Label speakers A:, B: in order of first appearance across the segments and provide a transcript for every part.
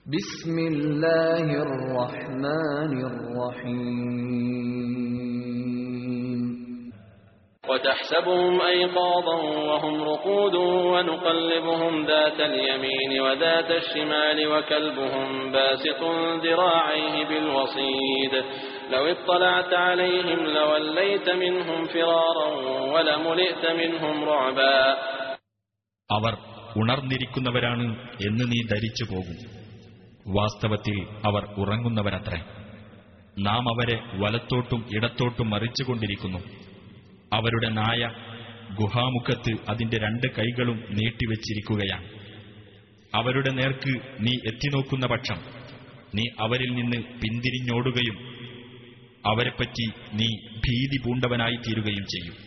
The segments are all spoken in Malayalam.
A: بسم الله الرحمن الرحيم
B: وتحسبهم أيقاظا وهم رقود ونقلبهم ذات اليمين وذات الشمال وكلبهم باسط ذراعيه بالوصيد لو اطلعت عليهم لوليت منهم فرارا ولملئت منهم رعبا
C: അവർ ഉണർന്നിരിക്കുന്നവരാണ് എന്ന് നീ ധരിച്ചു പോകും വാസ്തവത്തിൽ അവർ ഉറങ്ങുന്നവരത്രേ നാം അവരെ വലത്തോട്ടും ഇടത്തോട്ടും മറിച്ചുകൊണ്ടിരിക്കുന്നു അവരുടെ നായ ഗുഹാമുഖത്ത് അതിന്റെ രണ്ട് കൈകളും നീട്ടിവെച്ചിരിക്കുകയാണ് അവരുടെ നേർക്ക് നീ എത്തിനോക്കുന്ന പക്ഷം നീ അവരിൽ നിന്ന് പിന്തിരിഞ്ഞോടുകയും അവരെപ്പറ്റി നീ ഭീതി പൂണ്ടവനായി തീരുകയും ചെയ്യും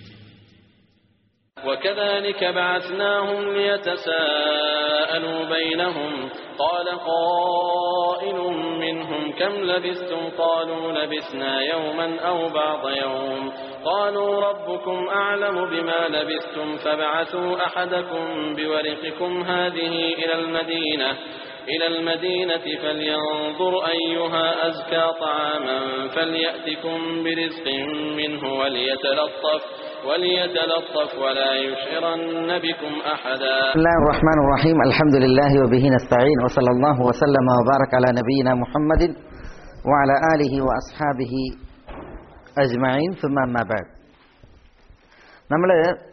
B: وكذلك بعثناهم ليتساءلوا بينهم قال قائل منهم كم لبثتم قالوا لبثنا يوما أو بعض يوم قالوا ربكم أعلم بما لبثتم فابعثوا أحدكم بورقكم هذه إلى المدينة إلى المدينة فلينظر أيها أزكى طعاما فليأتكم برزق منه وليتلطف وليتلطف ولا يشعرن بكم أحدا
D: بسم الله الرحمن الرحيم الحمد لله وبه نستعين وصلى الله وسلم وبارك على نبينا محمد وعلى آله وأصحابه أجمعين ثم أما بعد നമ്മൾ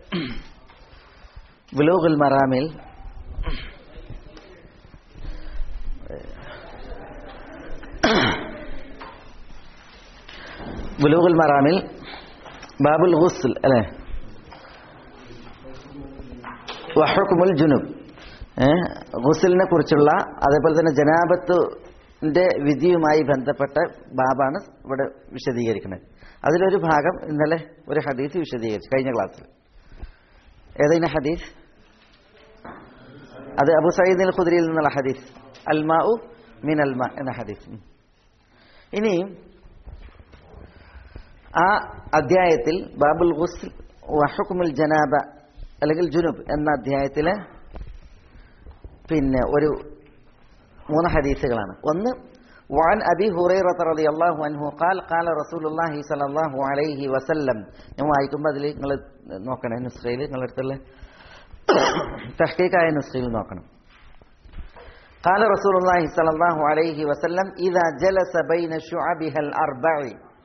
D: ബുലൂഗുൽ മറാമിൽ ബുലൂഗുൽ മറാമിൽ ബാബുൽ ഗുസ്ൽ അല്ലേ വഹക്കുമുൽ ജുനുബ് ഗുസലിനെ കുറിച്ചുള്ള അതേപോലെ തന്നെ ജനാബത്തിന്റെ വിധിയുമായി ബന്ധപ്പെട്ട ബാബാണ് ഇവിടെ വിശദീകരിക്കുന്നത് അതിലൊരു ഭാഗം ഇന്നലെ ഒരു ഹദീസ് വിശദീകരിച്ചു കഴിഞ്ഞ ക്ലാസ്സിൽ ഏതെങ്കിലും ഹദീസ് അത് അബു സയ്യിദ് അൽ ഖുദ്രിയിൽ നിന്നുള്ള ഹദീസ് അൽമാഉ മിൻ അൽമ എന്ന ഹദീസ് ഇനി ആ അധ്യായത്തിൽ ബാബുൽ ഗുസ്ൽ വഹക്കുമുൽ ജനാബ അല്ലെങ്കിൽ ജുനുബ് എന്ന അധ്യായത്തിലെ പിന്നെ ഒരു മൂന്ന് ഹദീസുകളാണ് ഒന്ന് وعن أبي هريرة رضي الله عنه قال قال رسول الله صلى الله عليه وسلم ഞാൻ വായിക്കുമ്പോൾ അതിൽ നിങ്ങൾ നോക്കണേ നുസ്ഖയിൽ നിങ്ങളുടെ അടുത്തുള്ള തഹ്കീക്കായ നുസ്ഖയിൽ നോക്കണം قال رسول الله صلى الله عليه وسلم إذا جلس بين شعبها الأربع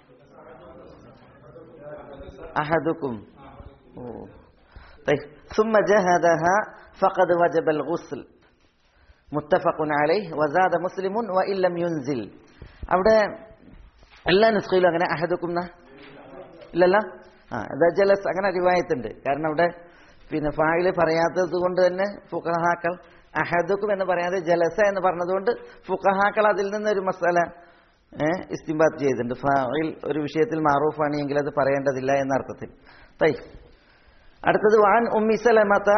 D: أحدكم أوه. طيب ثم جهدها فقد وجب الغسل متفق عليه وزاد مسلم وإن لم ينزل അവിടെ എല്ലാ നുസ്ഖയിലും അങ്ങനെ അഹദുക്കും ഇല്ലല്ലോ ആ ഇതാ ജലസ് അങ്ങനെ റിവായത്തുണ്ട് കാരണം അവിടെ പിന്നെ ഫായില് പറയാത്തത് കൊണ്ട് തന്നെ ഫുഖഹാക്കൾ അഹദുക്കും എന്ന് പറയാതെ ജലസ എന്ന് പറഞ്ഞതുകൊണ്ട് ഫുഖഹാക്കൾ അതിൽ നിന്നൊരു മസാല ഇസ്തിംബാത്ത് ചെയ്തിട്ടുണ്ട് ഫായിൽ ഒരു വിഷയത്തിൽ മാറൂഫാണെങ്കിൽ അത് പറയേണ്ടതില്ല എന്ന അർത്ഥത്തിൽ തൈ അടുത്തത് വാൻ ഉമ്മി സലമത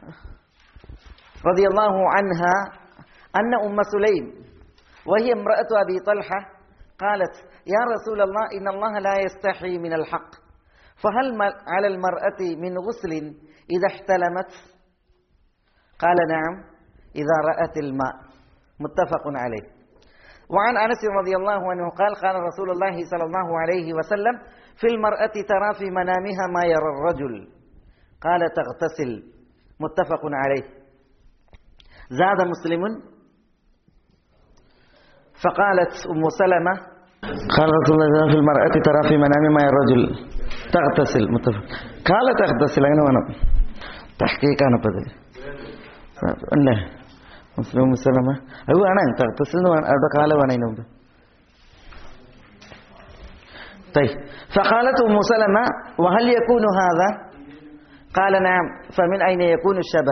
D: رضي الله عنها أن أم سليم وهي امرأة أبي طلحة قالت يا رسول الله إن الله لا يستحي من الحق فهل على المرأة من غسل إذا احتلمت قال نعم إذا رأت الماء متفق عليه وعن أنس رضي الله عنه قال قال رسول الله صلى الله عليه وسلم في المرأة ترى في منامها ما يرى الرجل قال تغتسل متفق عليه زاد مسلم فقالت أم سلمة قال رسول الله في المرأة ترى في منام ما يرى الرجل تغتسل متفق قال تغتسل أنا وانا تحقيق أنا بدل അല്ലേ മുസ്ലിം മുസ്ലമ അത് വേണം തർത്തസിൽ നിന്ന് അവിടെ കാലം വേണം അതിന് മുമ്പ് طيب فقالت ام سلمة وهل يكون هذا قال نعم فمن اين يكون الشبه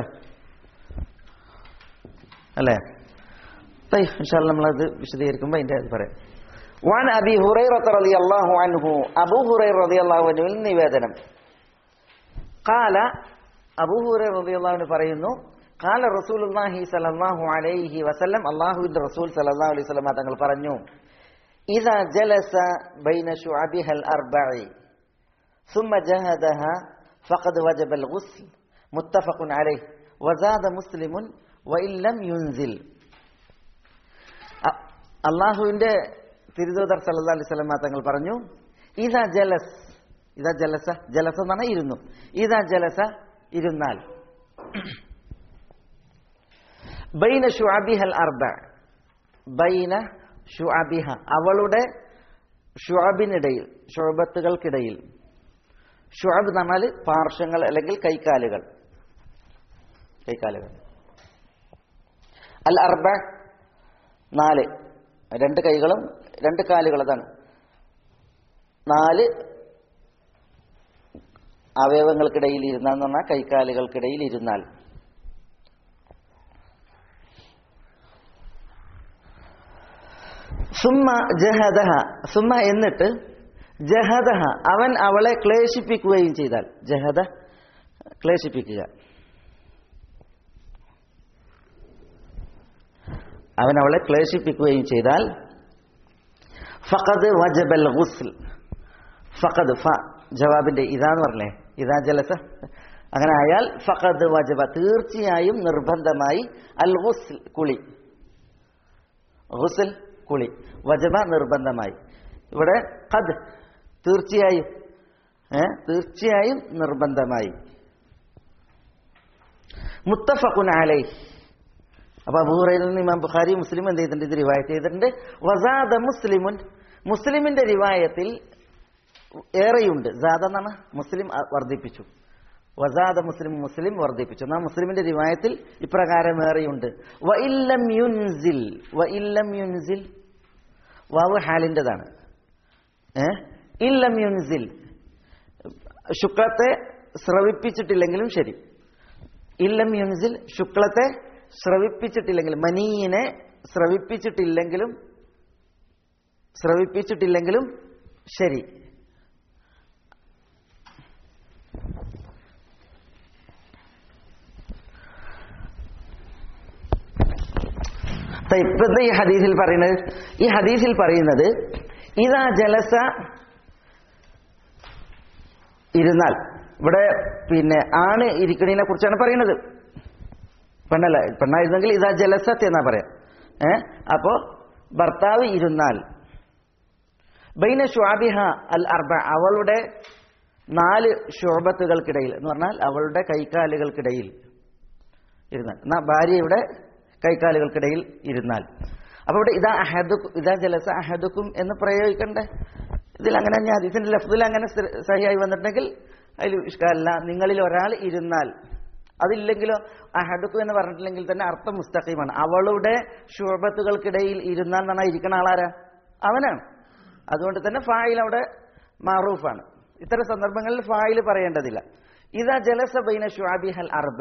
D: അല്ലേ طيب ان شاء الله നമ്മളത് വിശദീകരിക്കുമ്പോൾ അതിന്റെ അത് പറയാം وعن ابي هريره رضي الله عنه ابو هريره رضي الله عنه നിവേദനം قال അബൂ ഹുറൈറ റളിയല്ലാഹു അൻഹു പറയുന്നു قال رسول الله صلى الله عليه وسلم അല്ലാഹുവിന്റെ റസൂൽ സല്ലല്ലാഹു അലൈഹി വസല്ലം തങ്ങൾ പറഞ്ഞു إذا جلس بين شعبها الأربع ثم جهدها فقد وجب الغسل متفق عليه وزاد مسلم وإن لم ينزل അള്ളാഹുവിന്റെ തിരുദൂതർ സല്ലാ അലൈഹി സ്വലമ തങ്ങൾ പറഞ്ഞു ഇതാ ജലസ് ഇതാ ജലസ ജലസ എന്ന് പറഞ്ഞാൽ ഇരുന്നു ഇതാ ജലസ ഇരുന്നാൽ ബൈന ഷുഅബിഹൽ അർബ ബൈന ഷുഅബിഹ അവളുടെ ഷുഅബിനിടയിൽ ഷുഅബത്തുകൾക്കിടയിൽ ഷുഅബ് എന്ന് പറഞ്ഞാൽ പാർശ്വങ്ങൾ അല്ലെങ്കിൽ കൈക്കാലുകൾ കൈക്കാലുകൾ അൽ അർബ നാല് രണ്ട് കൈകളും രണ്ട് കാലുകൾ അതാണ് നാല് അവയവങ്ങൾക്കിടയിൽ ഇരുന്നാൽ എന്ന് പറഞ്ഞാൽ കൈക്കാലുകൾക്കിടയിൽ ഇരുന്നാൽ സുമ്മ ജഹദഹ സുമ്മ എന്നിട്ട് ജഹദഹ അവൻ അവളെ ക്ലേശിപ്പിക്കുകയും ചെയ്താൽ ജഹദ ക്ലേശിപ്പിക്കുക അവൻ അവളെ ക്ലേശിപ്പിക്കുകയും ചെയ്താൽ ഫഖദ് വജബൽ ഗുസ്ൽ ഫഖദ് ഫ ജവാബിന്റെ ഇതാന്ന് പറഞ്ഞേ ഇതാ ജലസ അങ്ങനെ ആയാൽ ഫഖദ് വജബ തീർച്ചയായും നിർബന്ധമായി അൽ ഗുസ്ൽ കുളി ഗുസ്ൽ കുളി വജബ നിർബന്ധമായി ഇവിടെ ഖദ് തീർച്ചയായും ഏ തീർച്ചയായും നിർബന്ധമായി മുത്തഫഖുൻ അലൈ അപ്പൊ അബൂഹുറയിൽ നിന്ന് ഇമാം ബുഖാരി മുസ്ലിം എന്ത് ചെയ്തിട്ടുണ്ട് ഇത് റിവായത്ത് ചെയ്തിട്ടുണ്ട് വസാദ മുസ്ലിമുൻ മുസ്ലിമിന്റെ റിവായത്തിൽ ഏറെയുണ്ട് സാദ എന്നാണ് മുസ്ലിം അ- വർദ്ധിപ്പിച്ചു വസാദ മുസ്ലിം മുസ്ലിം വർദ്ധിപ്പിച്ചു എന്നാൽ മുസ്ലിമിന്റെ റിവായത്തിൽ ഇപ്രകാരം ഏറെയുണ്ട് വ ഇല്ലം യുൻസിൽ വ ഇല്ലം യുൻസിൽ വാവ് ഹാലിൻ്റെതാണ് ഏ ഇല്ലം യുൻസിൽ ശുക്ലത്തെ സ്രവിപ്പിച്ചിട്ടില്ലെങ്കിലും ശരി ഇല്ലം യുൻസിൽ ശുക്ലത്തെ സ്രവിപ്പിച്ചിട്ടില്ലെങ്കിലും മനീനെ സ്രവിപ്പിച്ചിട്ടില്ലെങ്കിലും സ്രവിപ്പിച്ചിട്ടില്ലെങ്കിലും ശരി ഇപ്പത്തെ ഈ ഹദീസിൽ പറയുന്നത് ഈ ഹദീസിൽ പറയുന്നത് ഇതാ ജലസ ഇരുന്നാൽ ഇവിടെ പിന്നെ ആണ് ഇരിക്കണതിനെ കുറിച്ചാണ് പറയുന്നത് പെണ്ണല്ല പെണ്ണായിരുന്നെങ്കിൽ ഇതാ ജലസത്ത് എന്നാ പറയാം ഏ അപ്പോ ഭർത്താവ് ഇരുന്നാൽ ബൈന ഷുആബിഹ അൽ അർബ അവളുടെ നാല് ശോഭത്തുകൾക്കിടയിൽ എന്ന് പറഞ്ഞാൽ അവളുടെ കൈക്കാലുകൾക്കിടയിൽ ഇരുന്നാൽ എന്നാ ഭാര്യയുടെ കൈക്കാലുകൾക്കിടയിൽ ഇരുന്നാൽ അപ്പൊ ഇവിടെ ഇതാ അഹദു ഇതാ ജലസ അഹദുക്കും എന്ന് പ്രയോഗിക്കണ്ടേ ഇതിൽ അങ്ങനെ ഞാൻ ഇതിന്റെ ലഫ്തിൽ അങ്ങനെ സ്ഥിര- സഹിയായി വന്നിട്ടുണ്ടെങ്കിൽ അതിൽ ഇഷ്കാലല്ല നിങ്ങളിൽ ഒരാൾ ഇരുന്നാൽ അതില്ലെങ്കിലോ അഹദുക്കും എന്ന് പറഞ്ഞിട്ടില്ലെങ്കിൽ തന്നെ അർത്ഥം മുസ്തഖീമാണ് അവളുടെ ശുഭത്തുകൾക്കിടയിൽ ഇരുന്നാൽ എന്ന് പറഞ്ഞാൽ ഇരിക്കണ ആളാരാ അവനാണ് അതുകൊണ്ട് തന്നെ ഫായിൽ അവിടെ മാറൂഫാണ് ഇത്തരം സന്ദർഭങ്ങളിൽ ഫായിൽ പറയേണ്ടതില്ല ഇതാ ജലസ ബൈന ഷുആബിഹൽ അർബ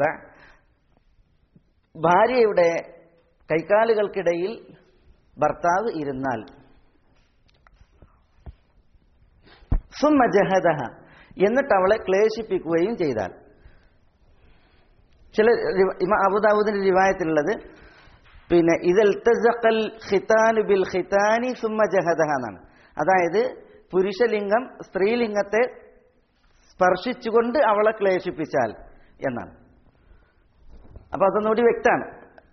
D: ഭാര്യയുടെ കൈക്കാലുകൾക്കിടയിൽ ഭർത്താവ് ഇരുന്നാൽ സുമ്മ ജഹദഹ എന്നിട്ട് അവളെ ക്ലേശിപ്പിക്കുകയും ചെയ്താൽ ചില റിവ- ഇമാം അബുദാബുദിന്റെ റിവായത്തിലുള്ളത് പിന്നെ ഇതിൽ ഖിതാനു ബിൽ ഖിതാനി സുമ്മ ജഹദഹ എന്നാണ് അതായത് പുരുഷലിംഗം സ്ത്രീലിംഗത്തെ സ്പർശിച്ചുകൊണ്ട് അവളെ ക്ലേശിപ്പിച്ചാൽ എന്നാണ് അപ്പൊ അതൊന്നുകൂടി വ്യക്തമാണ്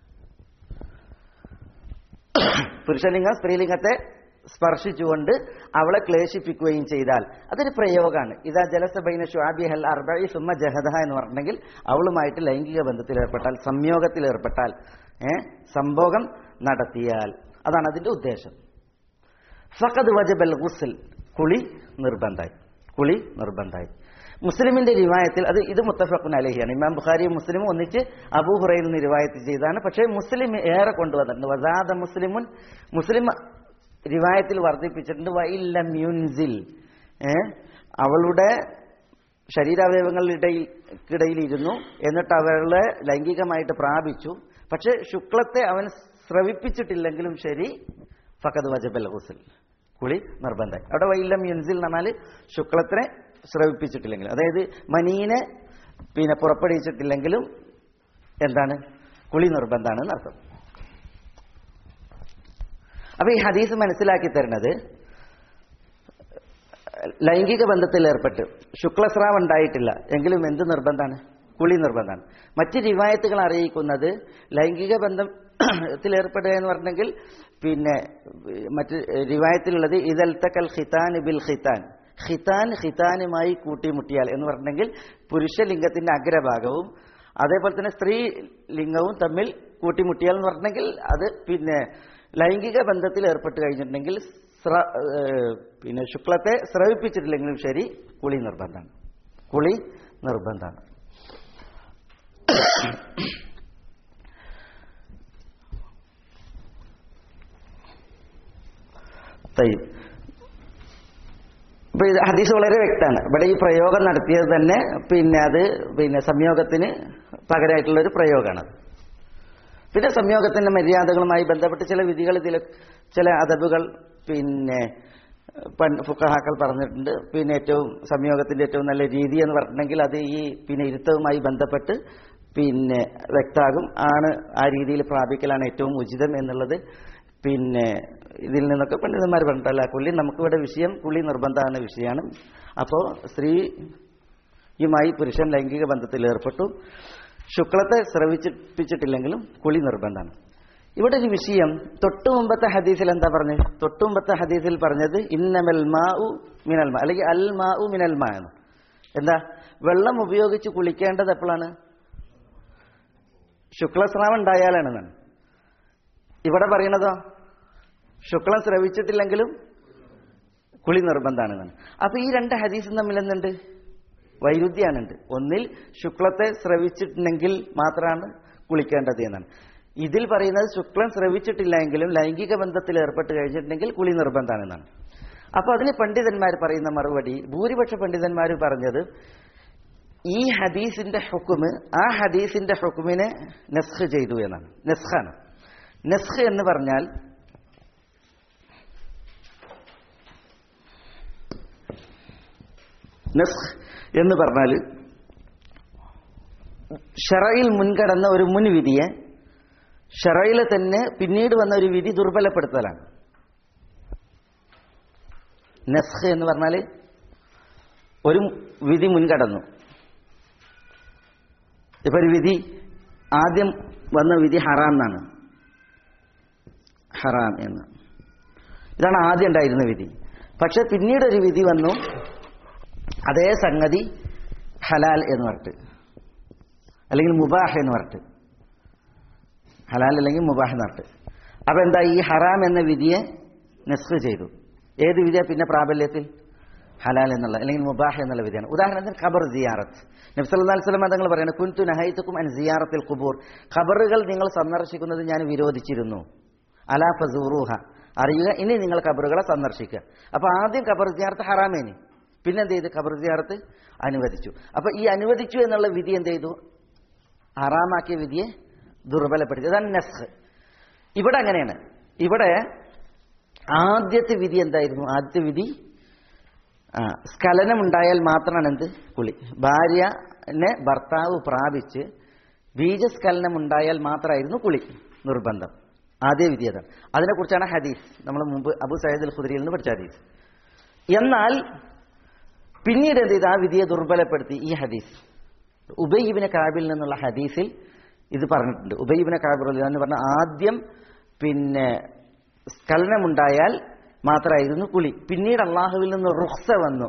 D: പുരുഷലിംഗം സ്ത്രീലിംഗത്തെ സ്പർശിച്ചുകൊണ്ട് അവളെ ക്ലേശിപ്പിക്കുകയും ചെയ്താൽ അതൊരു പ്രയോഗമാണ് ഇതാ ജലസബൈന ഷുആബിഹൽ അർബഇ സുമ്മ ജഹദഹ എന്ന് പറഞ്ഞിട്ടുണ്ടെങ്കിൽ അവളുമായിട്ട് ലൈംഗിക ബന്ധത്തിൽ ഏർപ്പെട്ടാൽ സംയോഗത്തിൽ ഏർപ്പെട്ടാൽ ഏ സംഭോഗം നടത്തിയാൽ അതാണ് അതിന്റെ ഉദ്ദേശം ഫഖദ് വജബൽ ഗുസ്ൽ കുളി നിർബന്ധായി കുളി നിർബന്ധായി മുസ്ലിമിന്റെ റിവായത്തിൽ അത് ഇത് മുത്തഫഖുൻ അലഹിയാണ് ഇമാം ബുഖാരിയും മുസ്ലിമും ഒന്നിച്ച് അബൂഹുറയിൽ നിന്ന് റിവായത്ത് ചെയ്താണ് പക്ഷേ മുസ്ലിം ഏറെ കൊണ്ടുവന്നിട്ടുണ്ട് വസാദ മുസ്ലിമുൻ മുസ്ലിം റിവായത്തിൽ വർദ്ധിപ്പിച്ചിട്ടുണ്ട് വൈല്ലം യുൻസിൽ ഏ അവളുടെ ശരീരാവയവങ്ങളുടെ ഇടയിൽ ഇരുന്നു എന്നിട്ട് അവളെ ലൈംഗികമായിട്ട് പ്രാപിച്ചു പക്ഷെ ശുക്ലത്തെ അവൻ സ്രവിപ്പിച്ചിട്ടില്ലെങ്കിലും ശരി ഫക്കത് വജബൽ ഗുസൽ കുളി നിർബന്ധം അവിടെ വൈലം യുൻസിൽ എന്ന് പറഞ്ഞാൽ ശുക്ലത്തിനെ സ്രവിപ്പിച്ചിട്ടില്ലെങ്കിൽ അതായത് മനീനെ പിന്നെ പുറപ്പെടുവിച്ചിട്ടില്ലെങ്കിലും എന്താണ് കുളി നിർബന്ധമാണ് എന്നർത്ഥം അപ്പൊ ഈ ഹദീസ് മനസ്സിലാക്കി തരുന്നത് ലൈംഗിക ബന്ധത്തിൽ ഏർപ്പെട്ട് ശുക്ലസ്രാവ് ഉണ്ടായിട്ടില്ല എങ്കിലും എന്ത് നിർബന്ധമാണ് കുളി നിർബന്ധമാണ് മറ്റ് റിവായത്തുകൾ അറിയിക്കുന്നത് ലൈംഗിക ബന്ധം ത്തിൽ എന്ന് പറഞ്ഞെങ്കിൽ പിന്നെ മറ്റ് റിവായത്തിലുള്ളത് ഇതൽത്തക്കൽ ഖിതാൻ ബിൽ ഖിതാൻ ഖിതാൻ ഖിതാനുമായി കൂട്ടിമുട്ടിയാൽ എന്ന് പറഞ്ഞെങ്കിൽ പുരുഷലിംഗത്തിന്റെ അഗ്രഭാഗവും അതേപോലെ തന്നെ സ്ത്രീ ലിംഗവും തമ്മിൽ കൂട്ടിമുട്ടിയാൽ എന്ന് പറഞ്ഞെങ്കിൽ അത് പിന്നെ ലൈംഗിക ബന്ധത്തിൽ ഏർപ്പെട്ട് കഴിഞ്ഞിട്ടുണ്ടെങ്കിൽ സ്ര- ഏഹ് പിന്നെ ശുക്ലത്തെ സ്രവിപ്പിച്ചിട്ടില്ലെങ്കിലും ശരി കുളി നിർബന്ധമാണ് കുളി നിർബന്ധമാണ് തയ്യും ഇപ്പൊ ഇത് ഹദീസ് വളരെ വ്യക്തമാണ് ഇവിടെ ഈ പ്രയോഗം നടത്തിയത് തന്നെ പിന്നെ അത് പിന്നെ സംയോഗത്തിന് പകരമായിട്ടുള്ള ഒരു പ്രയോഗമാണ് പിന്നെ സംയോഗത്തിന്റെ മര്യാദകളുമായി ബന്ധപ്പെട്ട് ചില വിധികൾ ഇതിൽ ചില അതബുകൾ പിന്നെ പണ്ട് ഫുക്കഹാക്കൾ പറഞ്ഞിട്ടുണ്ട് പിന്നെ ഏറ്റവും സംയോഗത്തിന്റെ ഏറ്റവും നല്ല രീതി എന്ന് പറഞ്ഞിട്ടുണ്ടെങ്കിൽ അത് ഈ പിന്നെ ഇരുത്തവുമായി ബന്ധപ്പെട്ട് പിന്നെ വ്യക്താകും ആണ് ആ രീതിയിൽ പ്രാപിക്കലാണ് ഏറ്റവും ഉചിതം എന്നുള്ളത് പിന്നെ ഇതിൽ നിന്നൊക്കെ പണ്ഡിതന്മാർ പറഞ്ഞിട്ടല്ല കുളി നമുക്കിവിടെ വിഷയം കുളി നിർബന്ധമായ വിഷയമാണ് അപ്പോൾ സ്ത്രീയുമായി പുരുഷൻ ലൈംഗിക ബന്ധത്തിൽ ഏർപ്പെട്ടു ശുക്ലത്തെ സ്രവിച്ചിപ്പിച്ചിട്ടില്ലെങ്കിലും കുളി നിർബന്ധമാണ് ഇവിടെ ഒരു വിഷയം തൊട്ടു മുമ്പത്തെ ഹദീസിൽ എന്താ പറഞ്ഞത് തൊട്ടു മുമ്പത്തെ ഹദീസിൽ പറഞ്ഞത് ഇന്നമൽ മാ ഉ മിനൽ മാ അല്ലെങ്കിൽ അൽ മാ ഉ മിനൽ മാ എന്ന് എന്താ വെള്ളം ഉപയോഗിച്ച് കുളിക്കേണ്ടത് എപ്പോഴാണ് ശുക്ലസ്രാവം ഉണ്ടായാലാണെന്നാണ് ഇവിടെ പറയണതോ ശുക്ലം സ്രവിച്ചിട്ടില്ലെങ്കിലും കുളി നിർബന്ധമാണെന്നാണ് അപ്പൊ ഈ രണ്ട് ഹദീസും തമ്മിൽ എന്തുണ്ട് വൈരുദ്ധ്യാണുണ്ട് ഒന്നിൽ ശുക്ലത്തെ സ്രവിച്ചിട്ടുണ്ടെങ്കിൽ മാത്രമാണ് കുളിക്കേണ്ടത് എന്നാണ് ഇതിൽ പറയുന്നത് ശുക്ലം സ്രവിച്ചിട്ടില്ല എങ്കിലും ലൈംഗിക ബന്ധത്തിൽ ഏർപ്പെട്ട് കഴിഞ്ഞിട്ടുണ്ടെങ്കിൽ കുളി നിർബന്ധമാണെന്നാണ് അപ്പൊ അതിന് പണ്ഡിതന്മാർ പറയുന്ന മറുപടി ഭൂരിപക്ഷ പണ്ഡിതന്മാർ പറഞ്ഞത് ഈ ഹദീസിന്റെ ഹുക്കുമ് ആ ഹദീസിന്റെ ഹുക്കുമിനെ നെസ്ഖ് ചെയ്തു എന്നാണ് നെസ്ഖാണ് നെസ്ഖ് എന്ന് പറഞ്ഞാൽ നെസ്ഖ് എന്ന് പറഞ്ഞാൽ ഷറയിൽ മുൻകടന്ന ഒരു മുൻവിധിയെ ഷറയിൽ തന്നെ പിന്നീട് വന്ന ഒരു വിധി ദുർബലപ്പെടുത്തലാണ് നെസ്ഖ് എന്ന് പറഞ്ഞാൽ ഒരു വിധി മുൻകടന്നു ഇപ്പൊ ഒരു വിധി ആദ്യം വന്ന വിധി ഹറാം എന്നാണ് ഹറാം എന്ന് ഇതാണ് ആദ്യം ഉണ്ടായിരുന്ന വിധി പക്ഷെ പിന്നീട് ഒരു വിധി വന്നു അതേ സംഗതി ഹലാൽ എന്ന് പറഞ്ഞിട്ട് അല്ലെങ്കിൽ മുബാഹ് എന്ന് പറഞ്ഞിട്ട് ഹലാൽ അല്ലെങ്കിൽ മുബാഹ് എന്ന് പറഞ്ഞിട്ട് അപ്പൊ എന്താ ഈ ഹറാം എന്ന വിധിയെ നെസ്ഖ് ചെയ്തു ഏത് വിധിയാ പിന്നെ പ്രാബല്യത്തിൽ ഹലാൽ എന്നുള്ള അല്ലെങ്കിൽ മുബാഹ് എന്നുള്ള വിധിയാണ് ഉദാഹരണത്തിന് ഖബർ സിയാറത്ത് നബ്സല്ലാ സ്വലം തങ്ങൾ പറയുന്നത് കുൻതു നഹൈത്തുക്കും അൻ സിയാറത്തിൽ ഖുബൂർ ഖബറുകൾ നിങ്ങൾ സന്ദർശിക്കുന്നത് ഞാൻ വിരോധിച്ചിരുന്നു അലാ ഫസൂറുഹ അറിയുക ഇനി നിങ്ങൾ ഖബറുകളെ സന്ദർശിക്കുക അപ്പൊ ആദ്യം ഖബർ സിയാറത്ത് ഹറാമേനി പിന്നെ എന്ത് ചെയ്തു ഖബർ സിയാറത്ത് അനുവദിച്ചു അപ്പൊ ഈ അനുവദിച്ചു എന്നുള്ള വിധി എന്ത് ചെയ്തു ഹറാമാക്കിയ വിധിയെ ദുർബലപ്പെടുത്തി അതാണ് നസ്ഖ് ഇവിടെ അങ്ങനെയാണ് ഇവിടെ ആദ്യത്തെ വിധി എന്തായിരുന്നു ആദ്യത്തെ വിധി ആ സ്ഖലനം ഉണ്ടായാൽ മാത്രമാണ് എന്ത് കുളി ഭാര്യനെ ഭർത്താവ് പ്രാപിച്ച് ബീജസ്ഖലനം ഉണ്ടായാൽ മാത്രമായിരുന്നു കുളി നിർബന്ധം ആദ്യ വിധി അതാണ് അതിനെക്കുറിച്ചാണ് ഹദീസ് നമ്മൾ മുമ്പ് അബു സയ്യിദ് അൽ ഖുദരിയിൽ നിന്ന് പഠിച്ച ഹദീസ് എന്നാൽ പിന്നീട് എന്ത് ചെയ്ത് ആ വിധിയെ ദുർബലപ്പെടുത്തി ഈ ഹദീസ് ഉബൈബിനെ കാബിൽ നിന്നുള്ള ഹദീസിൽ ഇത് പറഞ്ഞിട്ടുണ്ട് ഉബൈബിനെ കാബിർ എന്ന് പറഞ്ഞ ആദ്യം പിന്നെ സ്ഖലനമുണ്ടായാൽ മാത്രമായിരുന്നു കുളി പിന്നീട് അള്ളാഹുവിൽ നിന്ന് റുഹ്സ വന്നു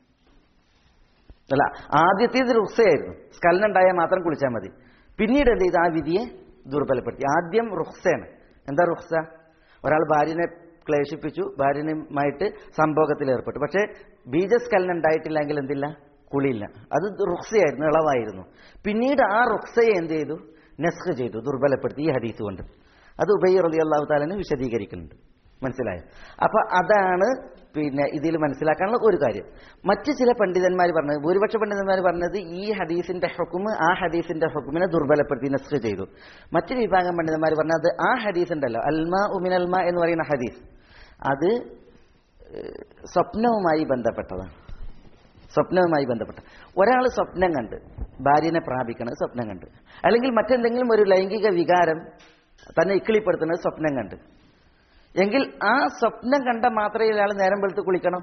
D: അല്ല ആദ്യത്തേത് റുഹ്സയായിരുന്നു സ്ഖലനം ഉണ്ടായാൽ മാത്രം കുളിച്ചാൽ മതി പിന്നീട് എന്ത് ചെയ്തു ആ വിധിയെ ദുർബലപ്പെടുത്തി ആദ്യം റുഹ്സയാണ് എന്താ റുഹ്സ ഒരാൾ ഭാര്യനെ ക്ലേശിപ്പിച്ചു ഭാര്യനുമായിട്ട് സംഭോഗത്തിൽ ഏർപ്പെട്ടു പക്ഷേ ബീജസ്ഖലനം ഉണ്ടായിട്ടില്ലെങ്കിൽ എന്തില്ല കുളിയില്ല അത് റുക്സയായിരുന്നു ഇളവായിരുന്നു പിന്നീട് ആ റുക്സയെ എന്ത് ചെയ്തു നെസ്ഖ് ചെയ്തു ദുർബലപ്പെടുത്തി ഈ ഹദീസ് കൊണ്ട് അത് ഉബൈർ അലി അള്ളാഹു താലന് വിശദീകരിക്കുന്നുണ്ട് മനസ്സിലായോ അപ്പൊ അതാണ് പിന്നെ ഇതിൽ മനസ്സിലാക്കാനുള്ള ഒരു കാര്യം മറ്റു ചില പണ്ഡിതന്മാർ പറഞ്ഞത് ഭൂരിപക്ഷ പണ്ഡിതന്മാർ പറഞ്ഞത് ഈ ഹദീസിന്റെ ഹുക്കുമ് ആ ഹദീസിന്റെ ഹുക്കുമിനെ ദുർബലപ്പെടുത്തി നസ്ഖ് ചെയ്തു മറ്റൊരു വിഭാഗം പണ്ഡിതന്മാർ പറഞ്ഞത് ആ ഹദീസ് ഉണ്ടല്ലോ അൽമ ഉമിൻ അൽമ എന്ന് പറയുന്ന ഹദീസ് അത് ഏഹ്, സ്വപ്നവുമായി ബന്ധപ്പെട്ടതാണ് സ്വപ്നവുമായി ബന്ധപ്പെട്ട ഒരാൾ സ്വപ്നം കണ്ട് ഭാര്യനെ പ്രാപിക്കണത് സ്വപ്നം കണ്ട് അല്ലെങ്കിൽ മറ്റെന്തെങ്കിലും ഒരു ലൈംഗിക വികാരം തന്നെ ഇക്കിളിപ്പെടുത്തുന്നത് സ്വപ്നം കണ്ട് എങ്കിൽ ആ സ്വപ്നം കണ്ട മാത്രമേ ഒരാൾ നേരം വെളുത്ത് കുളിക്കണം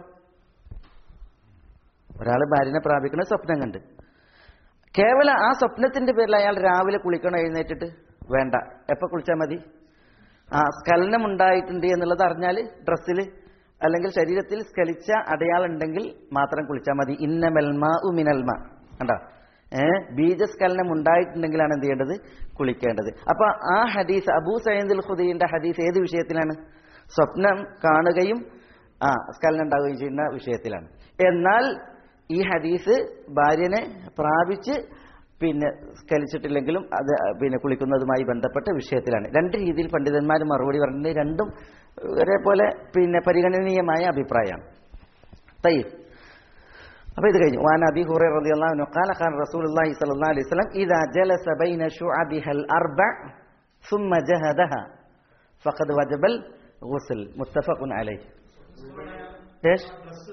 D: ഒരാൾ ഭാര്യനെ പ്രാപിക്കണ സ്വപ്നം കണ്ട് കേവലം ആ സ്വപ്നത്തിന്റെ പേരിൽ അയാൾ രാവിലെ കുളിക്കണം എഴുന്നേറ്റിട്ട് വേണ്ട എപ്പോൾ കുളിച്ചാൽ മതി ആ സ്ഖലനം ഉണ്ടായിട്ടുണ്ട് എന്നുള്ളത് അറിഞ്ഞാൽ ഡ്രസ്സിൽ അല്ലെങ്കിൽ ശരീരത്തിൽ സ്ഖലിച്ച അടയാളം ഉണ്ടെങ്കിൽ മാത്രം കുളിച്ചാൽ മതി ഇന്നമൽമ ഉമിനൽമ കണ്ടോ ഏ ബീജസ്ഖലനം ഉണ്ടായിട്ടുണ്ടെങ്കിലാണ് എന്ത് ചെയ്യേണ്ടത് കുളിക്കേണ്ടത് അപ്പൊ ആ ഹദീസ് അബൂ സയ്യിദുൽ ഖുദീന്റെ ഹദീസ് ഏത് വിഷയത്തിലാണ് സ്വപ്നം കാണുകയും ആ സ്ഖലനം ഉണ്ടാവുകയും ചെയ്യുന്ന വിഷയത്തിലാണ് എന്നാൽ ഈ ഹദീസ് ഭാര്യനെ പ്രാപിച്ച് പിന്നെ സ്കലിച്ചിട്ടില്ലെങ്കിലും അത് പിന്നെ കുളിക്കുന്നതുമായി ബന്ധപ്പെട്ട വിഷയത്തിലാണ് രണ്ട് രീതിയിൽ പണ്ഡിതന്മാർ മറുപടി പറഞ്ഞിട്ടുണ്ട് രണ്ടും ഒരേപോലെ പിന്നെ പരിഗണനീയമായ അഭിപ്രായമാണ് തയ്യ് അപ്പൊ ഇത് കഴിഞ്ഞു വാൻ അബി ഹുറൈറ റളിയല്ലാഹു അൻഹു ഖാല ഖാൻ റസൂലുള്ളാഹി സ്വല്ലല്ലാഹു അലൈഹി വസല്ലം ഇദാ ജലസ ബൈന ശുഅബിഹൽ അർബഅ ثم جهدها فقد وجب الغسل متفق عليه ايش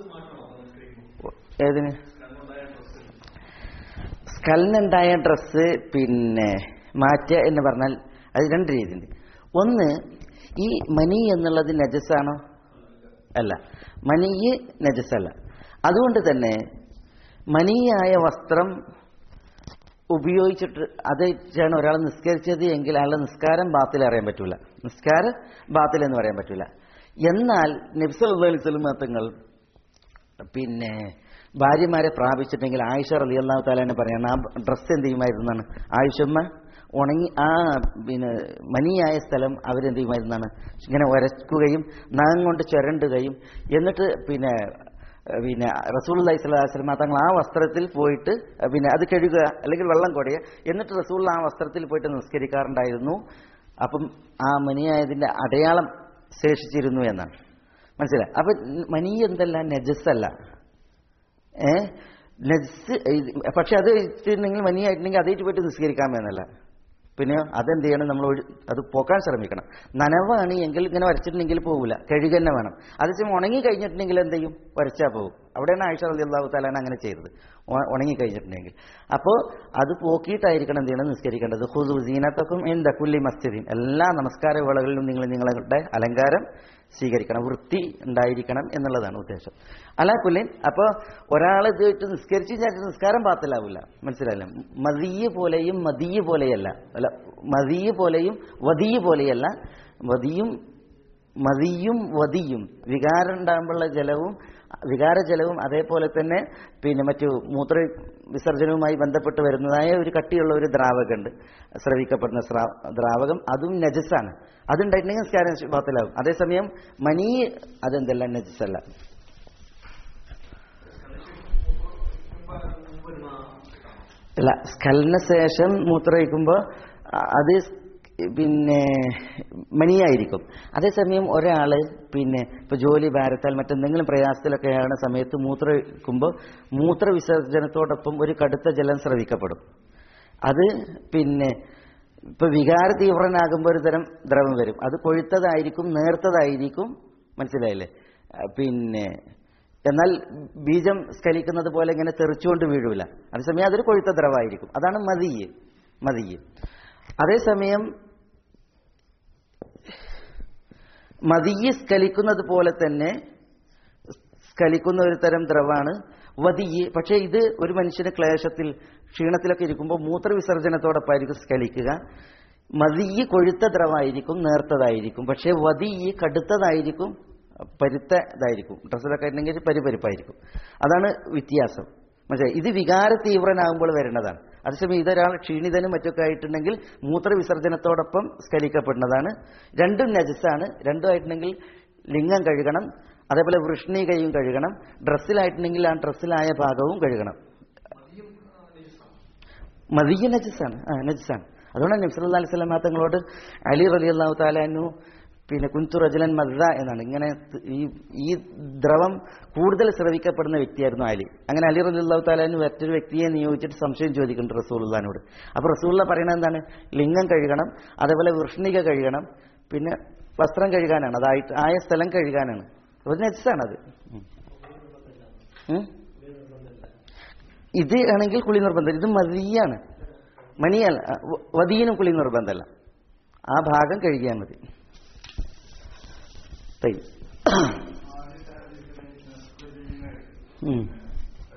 D: ഏതിന് സ്കലിനുണ്ടായ ഡ്രസ്സ് പിന്നെ മാറ്റുക എന്ന് പറഞ്ഞാൽ അത് രണ്ട് രീതിയുണ്ട് ഒന്ന് ഈ മനി എന്നുള്ളത് നജസാണോ അല്ല മനിയ് നജസല്ല അതുകൊണ്ട് തന്നെ മനിയായ വസ്ത്രം ഉപയോഗിച്ചിട്ട് അതാണ് ഒരാൾ നിസ്കരിച്ചത് എങ്കിൽ അയാളുടെ നിസ്കാരം ബാത്തിൽ അറിയാൻ പറ്റൂല നിസ്കാരം ബാത്തിൽ എന്ന് പറയാൻ പറ്റൂല എന്നാൽ നബ്സൽ അലൈഹി സ്വലം തങ്ങൾ പിന്നെ ഭാര്യമാരെ പ്രാപിച്ചിട്ടുണ്ടെങ്കിൽ ആയിഷ റലി അള്ളാഹു താലാനെ പറയാണ് ആ ഡ്രസ്സ് എന്ത് ചെയ്യുമായിരുന്നാണ് ആയിഷമ്മ ഉണങ്ങി ആ പിന്നെ മനിയായ സ്ഥലം അവരെന്ത് ചെയ്യുമായിരുന്നാണ് ഇങ്ങനെ ഉരക്കുകയും നഖം കൊണ്ട് ചുരണ്ടുകയും എന്നിട്ട് പിന്നെ പിന്നെ റസൂൽ അലൈഹി സ്വലാസ്ലമ തങ്ങൾ ആ വസ്ത്രത്തിൽ പോയിട്ട് പിന്നെ അത് കഴുകുക അല്ലെങ്കിൽ വെള്ളം കൊടയുക എന്നിട്ട് റസൂൽ ആ വസ്ത്രത്തിൽ പോയിട്ട് നിസ്കരിക്കാറുണ്ടായിരുന്നു അപ്പം ആ മനിയായതിന്റെ അടയാളം ശേഷിച്ചിരുന്നു എന്നാണ് മനസ്സിലായി അപ്പൊ മനി എന്തല്ല നജസ്സല്ല ഏ നജസ് പക്ഷെ അത് വെച്ചിട്ടുണ്ടെങ്കിൽ മനിയായിട്ടുണ്ടെങ്കിൽ അതേറ്റ് പോയിട്ട് നിസ്കരിക്കാമെന്നല്ല പിന്നെ അതെന്ത് ചെയ്യണം നമ്മൾ ഒഴി- അത് പോക്കാൻ ശ്രമിക്കണം നനവാണ് എങ്കിൽ ഇങ്ങനെ വരച്ചിട്ടുണ്ടെങ്കിൽ പോകില്ല കഴുക തന്നെ വേണം അതേസമയം ഉണങ്ങി കഴിഞ്ഞിട്ടുണ്ടെങ്കിൽ എന്ത് ചെയ്യും വരച്ചാൽ പോകും അവിടെയാണ് ആയിഷ അലി അള്ളാഹു താലാണ് അങ്ങനെ ചെയ്തത് ഉ- ഉണങ്ങി കഴിഞ്ഞിട്ടുണ്ടെങ്കിൽ അപ്പോൾ അത് പോക്കിയിട്ടായിരിക്കണം എന്ത് ചെയ്യണം നിസ്കരിക്കേണ്ടത് ഹുദു സീനത്തക്കും എന്താ കുല്ലി മസ്ജിദീൻ എല്ലാ നമസ്കാര വേളകളിലും നിങ്ങൾ നിങ്ങളുടെ അലങ്കാരം സ്വീകരിക്കണം വൃത്തി ഉണ്ടായിരിക്കണം എന്നുള്ളതാണ് ഉദ്ദേശം അല്ല കുല്ലിൻ അപ്പോൾ ഒരാൾ ഇത് ഇട്ട് നിസ്കരിച്ച് കഴിഞ്ഞാൽ നിസ്കാരം പാത്തിലാവില്ല മനസ്സിലായില്ല മതിയ പോലെയും മതിയ പോലെയല്ല അല്ല മതിയ പോലെയും വതിയ പോലെയല്ല വതിയും മതിയും വതിയും വികാരം ഉണ്ടാകുമ്പോഴുള്ള ജലവും വികാര ജലവും അതേപോലെ തന്നെ പിന്നെ മറ്റു മൂത്ര വിസർജനവുമായി ബന്ധപ്പെട്ട് വരുന്നതായ ഒരു കട്ടിയുള്ള ഒരു ദ്രാവകമുണ്ട് സ്രവിക്കപ്പെടുന്ന സ്രാ- ദ്രാവകം അതും നജസാണ് അതുണ്ടായിട്ടുണ്ടെങ്കിൽ നിസ്കാരം ബാത്തിലാവും അതേസമയം മനി അതെന്തല്ല നജസല്ല അല്ല സ്ഖലന ശേഷം മൂത്രമൊഴിക്കുമ്പോൾ അത് പിന്നെ മനിയായിരിക്കും അതേസമയം ഒരാൾ പിന്നെ ഇപ്പൊ ജോലി ഭാരത്താൽ മറ്റെന്തെങ്കിലും പ്രയാസത്തിലൊക്കെ ആവുന്ന സമയത്ത് മൂത്രമൊഴിക്കുമ്പോൾ മൂത്രവിസർജനത്തോടൊപ്പം ഒരു കടുത്ത ജലം സ്രവിക്കപ്പെടും അത് പിന്നെ ഇപ്പൊ വികാര തീവ്രനാകുമ്പോൾ ഒരു തരം ദ്രവം വരും അത് കൊഴുത്തതായിരിക്കും നേർത്തതായിരിക്കും മനസ്സിലായില്ലേ ആ, പിന്നെ എന്നാൽ ബീജം സ്കലിക്കുന്നത് പോലെ ഇങ്ങനെ തെറിച്ചുകൊണ്ട് വീഴൂല അതേസമയം അതൊരു കൊഴുത്ത ദ്രവമായിരിക്കും അതാണ് മതിയ് മതിയ് അതേസമയം മതിയ് സ്കലിക്കുന്നത് പോലെ തന്നെ സ്കലിക്കുന്ന ഒരു തരം ദ്രവാണ് വതിയ് പക്ഷേ ഇത് ഒരു മനുഷ്യന് ക്ലേശത്തിൽ ക്ഷീണത്തിലൊക്കെ ഇരിക്കുമ്പോൾ മൂത്രവിസർജനത്തോടൊപ്പമായിരിക്കും സ്കലിക്കുക മതിയ് കൊഴുത്ത ദ്രവമായിരിക്കും നേർത്തതായിരിക്കും പക്ഷേ വതിയ് കടുത്തതായിരിക്കും പരുത്ത ഇതായിരിക്കും ഡ്രസ്സിലൊക്കെ ഉണ്ടെങ്കിൽ പരിപരിപ്പായിരിക്കും അതാണ് വ്യത്യാസം മനസ്സിലായി ഇത് വികാര തീവ്രനാകുമ്പോൾ വരുന്നതാണ് അതേസമയം ഇതൊരാൾ ക്ഷീണിതനും മറ്റൊക്കെ ആയിട്ടുണ്ടെങ്കിൽ മൂത്രവിസർജനത്തോടൊപ്പം സ്കലിക്കപ്പെടുന്നതാണ് രണ്ടും നജസാണ് രണ്ടും ആയിട്ടുണ്ടെങ്കിൽ ലിംഗം കഴുകണം അതേപോലെ വൃഷ്ണികയും കഴുകണം ഡ്രസ്സിലായിട്ടുണ്ടെങ്കിൽ ആ ഡ്രസ്സിലായ ഭാഗവും കഴുകണം മതിയ നജസാണ് ആ നജസാണ് അതുകൊണ്ടാണ് നബ്സല്ലാ അലൈഹി സ്വലാം തങ്ങളോട് അലി റലി അള്ളാഹു താലാനു പിന്നെ കുന്തു റജലൻ മദ്ദ എന്നാണ് ഇങ്ങനെ ത- ഈ ഈ ദ്രവം കൂടുതൽ സ്രവിക്കപ്പെടുന്ന വ്യക്തിയായിരുന്നു അലി അങ്ങനെ അലി റലി അള്ളാഹു താലാനു മറ്റൊരു വ്യക്തിയെ നിയോഗിച്ചിട്ട് സംശയം ചോദിക്കുന്നുണ്ട് റസൂലുള്ളാനോട് അപ്പൊ റസൂള്ള പറയുന്നത് എന്താണ് ലിംഗം കഴുകണം അതേപോലെ വൃഷ്ണിക കഴുകണം പിന്നെ വസ്ത്രം കഴുകാനാണ് അതായിട്ട് ആയ സ്ഥലം കഴുകാനാണ് ഒരു നെറ്റ്സാണത് ഇത് ആണെങ്കിൽ കുളി നിർബന്ധം ഇത് മതിയാണ് മണിയല്ല വ- വതീനും കുളി നിർബന്ധമല്ല ആ ഭാഗം കഴുകിയാൽ മതി തൈ ഉം.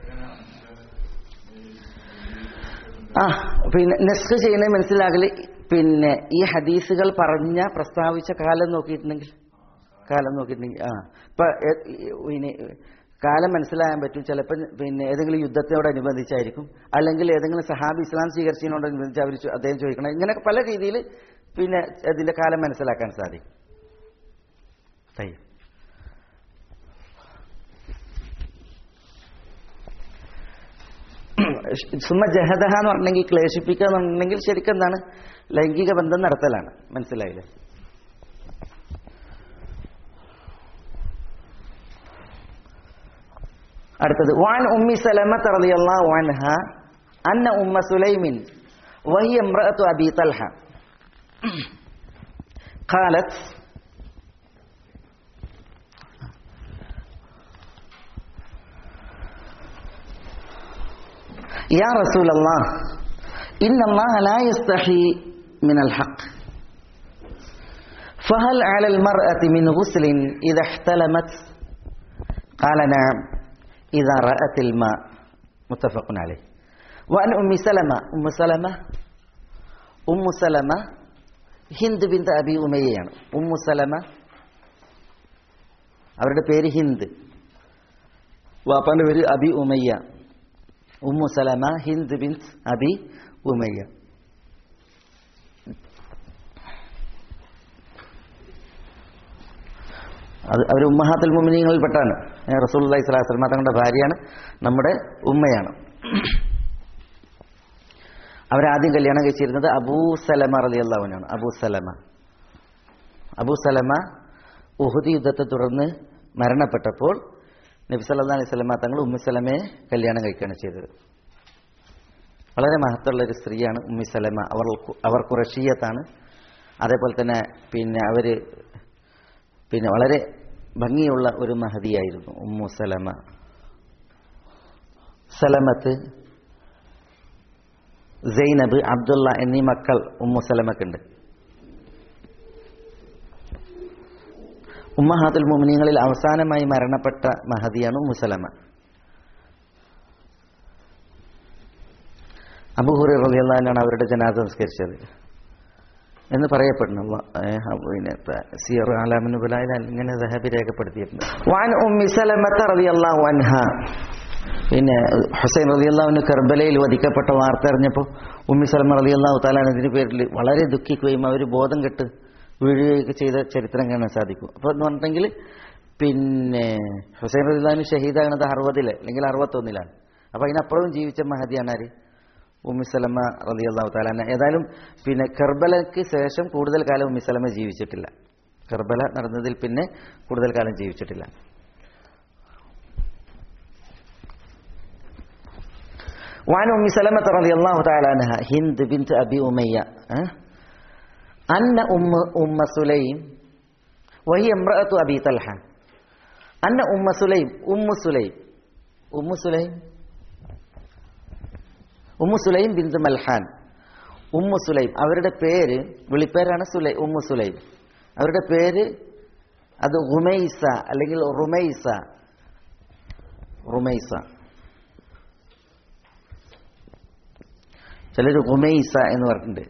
D: ആ പിന്നെ നെസ്ക് ചെയ്യുന്നത് മനസ്സിലാകല് പിന്നെ ഈ ഹദീസുകൾ പറഞ്ഞ പ്രസ്താവിച്ച കാലം നോക്കിയിട്ടുണ്ടെങ്കിൽ കാലം നോക്കിയിട്ടുണ്ടെങ്കിൽ ആ ഇപ്പൊ എ- ഈ- പിന്നെ കാലം മനസ്സിലാകാൻ പറ്റും ചിലപ്പോൾ പിന്നെ ഏതെങ്കിലും യുദ്ധത്തോടനുബന്ധിച്ചായിരിക്കും അല്ലെങ്കിൽ ഏതെങ്കിലും സഹാബി ഇസ്ലാം സ്വീകരിച്ചതിനോടനുബന്ധിച്ച് അവർ ചോ- അദ്ദേഹം ചോദിക്കണം ഇങ്ങനെ പല രീതിയിൽ പിന്നെ അതിന്റെ കാലം മനസ്സിലാക്കാൻ സാധിക്കും തയ്യം സുമ ജഹദഹ എന്ന് പറഞ്ഞെങ്കിൽ ക്ലേശിപ്പിക്കുക എന്ന് പറഞ്ഞെങ്കിൽ ശരിക്കും എന്താണ് ലൈംഗിക ബന്ധം നടത്തലാണ് മനസ്സിലായില്ലേ അടുത്തത് വാൻ ഉമ്മി സലമത്ത് റളിയല്ലാഹു അൻഹ അന്ന ഉമ്മ സുലൈമിൻ വഹിയ ഇംറഅത്തു അബി തൽഹ قالت يا رسول الله إن الله لا يستحي من الحق فهل على المرأة من غسل إذا احتلمت قال نعم إذا رأت الماء متفق عليه وأن أم سلمة أم سلمة أم سلمة ഹിന്ദ് ബിന്ത് അബി ഉമയ്യയാണ് ഉമ്മു സലമ അവരുടെ പേര് ഹിന്ദ് വാപ്പാന്റെ പേര് അബി ഉമയ്യ ഉമ്മു സലമ ഹിന്ദ് ബിന്ത് അബി ഉമയ്യ അത് അവർ ഉമ്മഹാത്തുൽ മുമിനിങ്ങളിൽപ്പെട്ടാണ് റസൂൽ അള്ളഹി സ്വലാസ്ലമ തങ്ങളുടെ ഭാര്യയാണ് നമ്മുടെ ഉമ്മയാണ് അവരാദ്യം കല്യാണം കഴിച്ചിരുന്നത് അബൂ സലമ റലി അള്ളാഹുനാണ് അബൂ സലമ അബൂ സലമ ഉഹുദ് യുദ്ധത്തെ തുടർന്ന് മരണപ്പെട്ടപ്പോൾ നബി സല്ലാ അലൈഹി സ്വലമ തങ്ങൾ ഉമ്മി സലമയെ കല്യാണം കഴിക്കുകയാണ് ചെയ്തത് വളരെ മഹത്തുള്ള ഒരു സ്ത്രീയാണ് ഉമ്മി സലമ അവർ അവർ കുറഷീയത്താണ് അതേപോലെ തന്നെ പിന്നെ അവര് പിന്നെ വളരെ ഭംഗിയുള്ള ഒരു മഹതിയായിരുന്നു ഉമ്മു സലമ സലമത്ത് സൈനബ് അബ്ദുള്ള എന്നീ മക്കൾ ഉമ്മു സലമക്കുണ്ട് ഉമ്മഹാത്തുൽ മുമിനീങ്ങളിൽ അവസാനമായി മരണപ്പെട്ട മഹദിയാണ് ഉമ്മു സലമ അബുഹുറി റളിയല്ലാഹുവിനാണ് അവരുടെ ജനാസ സംസ്കരിച്ചത് എന്ന് പറയപ്പെടുന്നു അള്ളാ- ഏ, പിന്നെ സിയർ ആലാമിന് ബുലായിൽ ഇങ്ങനെ ദഹബി രേഖപ്പെടുത്തിയിട്ടുണ്ട് വാൻ ഉമ്മി സലമത്ത റളിയല്ലാഹു അൻഹ പിന്നെ ഹുസൈൻ റളിയല്ലാഹുവിന് കർബലയിൽ വധിക്കപ്പെട്ട വാർത്ത അറിഞ്ഞപ്പോൾ ഉമ്മി സലമ റളിയല്ലാഹു താലാൻ ഇതിന് പേരിൽ വളരെ ദുഃഖിക്കുകയും അവർ ബോധം കെട്ട് വീഴുകയൊക്കെ ചെയ്ത ചരിത്രം കാണാൻ സാധിക്കും അപ്പോൾ എന്ന് പറഞ്ഞിട്ടുണ്ടെങ്കിൽ പിന്നെ ഹുസൈൻ റളിയല്ലാഹുവിന് ഷഹീദാകുന്നത് അറുപതില് അല്ലെങ്കിൽ അറുപത്തൊന്നിലാണ് അപ്പോൾ അതിനപ്പുറവും ജീവിച്ച മഹദിയാണ് ആര് ഉമ്മി സലമ റളിയല്ലാഹു താലാന ഏതായാലും പിന്നെ കർബലയ്ക്ക് ശേഷം കൂടുതൽ കാലം ഉമ്മി സലമ ജീവിച്ചിട്ടില്ല കർബല നടന്നതിൽ പിന്നെ കൂടുതൽ കാലം ജീവിച്ചിട്ടില്ല وعن أم سلمة رضي الله تعالى عنها هند بنت أبي أمية أه؟ أن أم أم سليم وهي امرأة أبي طلحة أن أم سليم أم سليم أم سليم ഉമ്മു സുലൈം ബിന്ദു മൽഹാൻ ഉമ്മു സുലൈം അവരുടെ പേര് വിളിപ്പേരാണ് സുലൈ ഉമ്മു സുലൈം അവരുടെ പേര് അത് റുമൈസ അല്ലെങ്കിൽ റുമൈസ റുമൈസ ചിലർ റുമൈസ എന്ന് പറഞ്ഞിട്ടുണ്ട്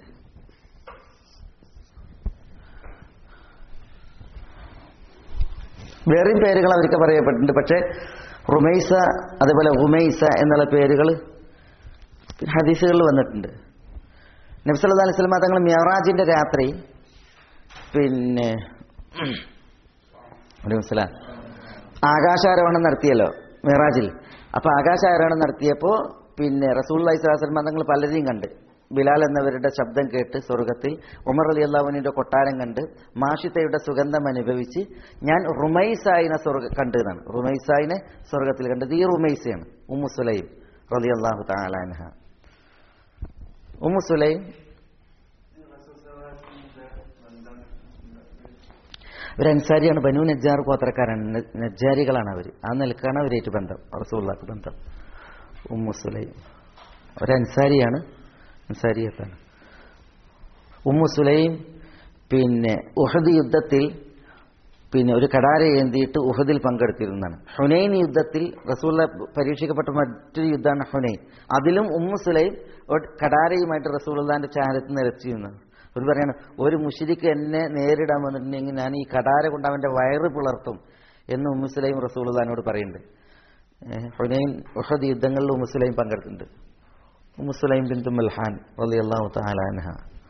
D: വേറെയും പേരുകൾ അവർക്ക് പറയപ്പെട്ടിട്ടുണ്ട് പക്ഷേ റുമൈസ അതേപോലെ ഉമൈസ എന്നുള്ള പേരുകൾ ഹദീസുകളിൽ വന്നിട്ടുണ്ട് നബ്സല്ലാ അലൈഹി സ്വലമ തങ്ങൾ മിയറാജിന്റെ രാത്രി പിന്നെ മനസ്സിലാ ആകാശാരോഹണം നടത്തിയല്ലോ മിറാജിൽ അപ്പൊ ആകാശാരോഹണം നടത്തിയപ്പോൾ പിന്നെ റസൂൽ അലൈഹി സ്വലാസ്ലമ തങ്ങൾ പലരെയും കണ്ട് ബിലാൽ എന്നവരുടെ ശബ്ദം കേട്ട് സ്വർഗത്തിൽ ഉമർ അലി അള്ളാഹുവിന്റെ കൊട്ടാരം കണ്ട് മാഷിത്തയുടെ സുഗന്ധം അനുഭവിച്ച് ഞാൻ റുമൈസായിനെ സ്വർഗ കണ്ടു എന്നാണ് റുമൈസായിനെ സ്വർഗത്തിൽ കണ്ടത് ഈ റുമൈസയാണ് ഉമ്മു സുലൈം റലി അള്ളാഹു താലാൻഹ ഉമ്മു സുലൈം ഒരു അൻസാരിയാണ് ബനു നജ്ജാർ ഗോത്രക്കാരാണ് ന- നജ്ജാരികളാണ് അവർ ആ നിലക്കാണ് അവരായിട്ട് ബന്ധം റസൂള്ളാക്ക് ബന്ധം ഉമ്മു സുലൈം ഒരു അൻസാരിയാണ് അൻസാരിയത്താണ് ഉമ്മു സുലൈം പിന്നെ ഉഹദ് യുദ്ധത്തിൽ പിന്നെ ഒരു കടാര ഏന്തിയിട്ട് ഉഹദിൽ പങ്കെടുത്തിരുന്നതാണ് ഹുനൈൻ യുദ്ധത്തിൽ റസൂള്ള പരീക്ഷിക്കപ്പെട്ട മറ്റൊരു യുദ്ധമാണ് ഹുനൈൻ അതിലും ഉമ്മു സുലൈം ഒരു കടാരയുമായിട്ട് റസൂള്ളാന്റെ ചാരത്ത് നിരത്തിയിരുന്നതാണ് ഒരു പറയാണ് ഒരു മുഷിരിക്ക് എന്നെ നേരിടാൻ വന്നിട്ടുണ്ടെങ്കിൽ ഞാൻ ഈ കടാര കൊണ്ട് അവന്റെ വയറ് പിളർത്തും എന്ന് ഉമ്മുസ്ലൈം റസൂൽദാനോട് പറയുന്നുണ്ട് ഏഹ് ഹുനൈൻ ഉഹദ് യുദ്ധങ്ങളിൽ ഉമ്മുസ്ലൈം പങ്കെടുത്തിട്ടുണ്ട് ഉമ്മുസ്ലൈം ബിൻ തുമ്മൽഹാൻ റളിയല്ലാഹു തആല അൻഹ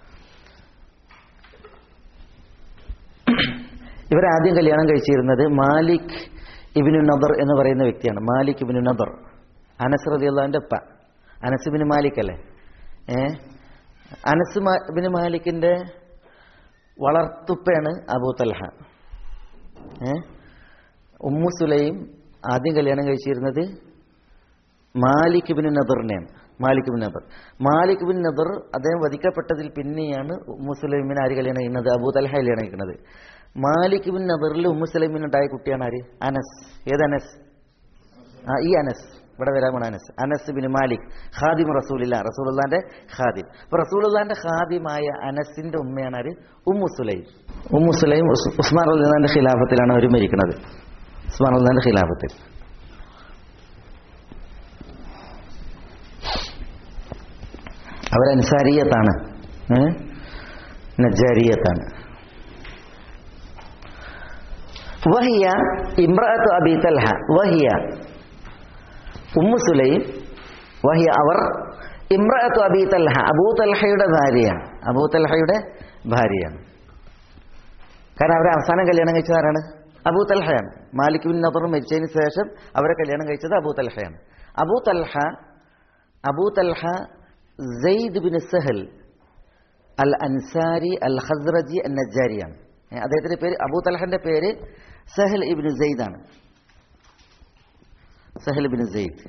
D: ഇവരാദ്യം കല്യാണം കഴിച്ചിരുന്നത് മാലിക് ഇബിനു നദർ എന്ന് പറയുന്ന വ്യക്തിയാണ് മാലിക് ഇബിനു നദർ അനസ് റളിയല്ലാഹുവിന്റെ ഉപ്പ അനസ് ബിൻ മാലിക് അല്ലേ ഏ അനസ് മാ- ബിൻ മാലിക്കിന്റെ വളർത്തുപ്പയാണ് അബൂ തൽഹ ഏ ഉമ്മു സുലൈം ആദ്യം കല്യാണം കഴിച്ചിരുന്നത് മാലിക് ബിൻ നദറിനെയാണ് മാലിക് ബിൻ നദർ മാലിക് ബിൻ നദർ അദ്ദേഹം വധിക്കപ്പെട്ടതിൽ പിന്നെയാണ് ഉമ്മു സുലൈമിനെ ആര് കല്യാണം ചെയ്യുന്നത് അബൂ തൽഹ കല്യാണം കഴിക്കുന്നത് മാലിക് ബിൻ നദറിൽ ഉമ്മു സുലൈമിന് ഉണ്ടായ കുട്ടിയാണ് ആര് അനസ് ഏത് അനസ് ആ ഈ അനസ് ഇവിടെ വരാമാണ് അനസ് അനസ് ബിൻ മാലിക് ഖാദിം റസൂലില്ല റസൂലുള്ളാന്റെ ഖാദിം അപ്പൊ റസൂലുള്ളാന്റെ ഖാദിമായ അനസിന്റെ ഉമ്മയാണ് ആര് ഉമ്മു സുലൈം ഉമ്മു സുലൈം ഉസ്- ഉസ്മാൻ റളിയല്ലാഹുവിന്റെ ഖിലാഫത്തിലാണ് അവർ മരിക്കുന്നത് ഉസ്മാൻ റളിയല്ലാഹുവിന്റെ ഖിലാഫത്തിൽ അവർ അൻസാരിയത്താണ് ഏ? നജ്ജാരിയത്താണ് വഹിയ ഇമ്രഅത്ത് അബി തൽഹ വഹിയ ഉമ്മു സുലൈം വഹിയ അവർ ഇമ്രഅത്ത് അബി തൽഹ അബൂ തൽഹയുടെ ഭാര്യയാണ് അബൂ തൽഹയുടെ ഭാര്യയാണ് കാരണം അവരെ അവസാനം കല്യാണം കഴിച്ചത് ആരാണ് അബൂ തൽഹയാണ് മാലിക് ബിൻ നദർ മരിച്ചതിന് ശേഷം അവരെ കല്യാണം കഴിച്ചത് അബൂ തൽഹയാണ് അബൂ തൽഹ അബൂ തൽഹ സെയ്ദ് ബിൻ സഹൽ അൽ അൻസാരി അൽ ഹസ്രജി അൽ നജ്ജാരിയാണ് ഏ, അദ്ദേഹത്തിന്റെ പേര് അബൂ തൽഹന്റെ പേര് സഹൽ ഇബിൻ സെയ്ദ് ആണ് സഹൽ ഇബിൻ സെയ്ദ്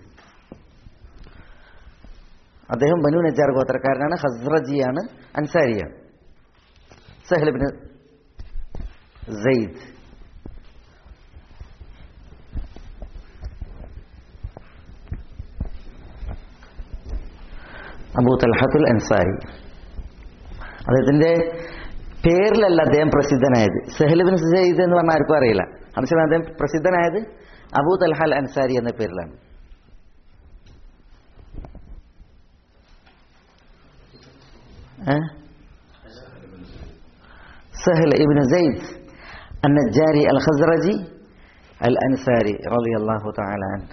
D: അദ്ദേഹം ബനു നജാർ ഗോത്രക്കാരനാണ് ഹസ്രജിയാണ് അൻസാരിയാണ് സഹൽ ഇബിൻ സെയ്ദ് അബൂ തൽഹത്തുൽ അൻസാരി അദ്ദേഹത്തിന്റെ പേരിലല്ല അദ്ദേഹം പ്രസിദ്ധനായത് സെഹലുബിൻ സെയ്ദ് എന്ന് പറഞ്ഞാൽ ആർക്കും അറിയില്ല അതേസമയം അദ്ദേഹം പ്രസിദ്ധനായത് അബൂ തൽഹൽ അൻസാരി എന്ന പേരിലാണ് ഏ? സഹൽ ഇബ്നു സെയ്ദ് النجاري الخزرجي الأنصاري رضي الله تعالى عنه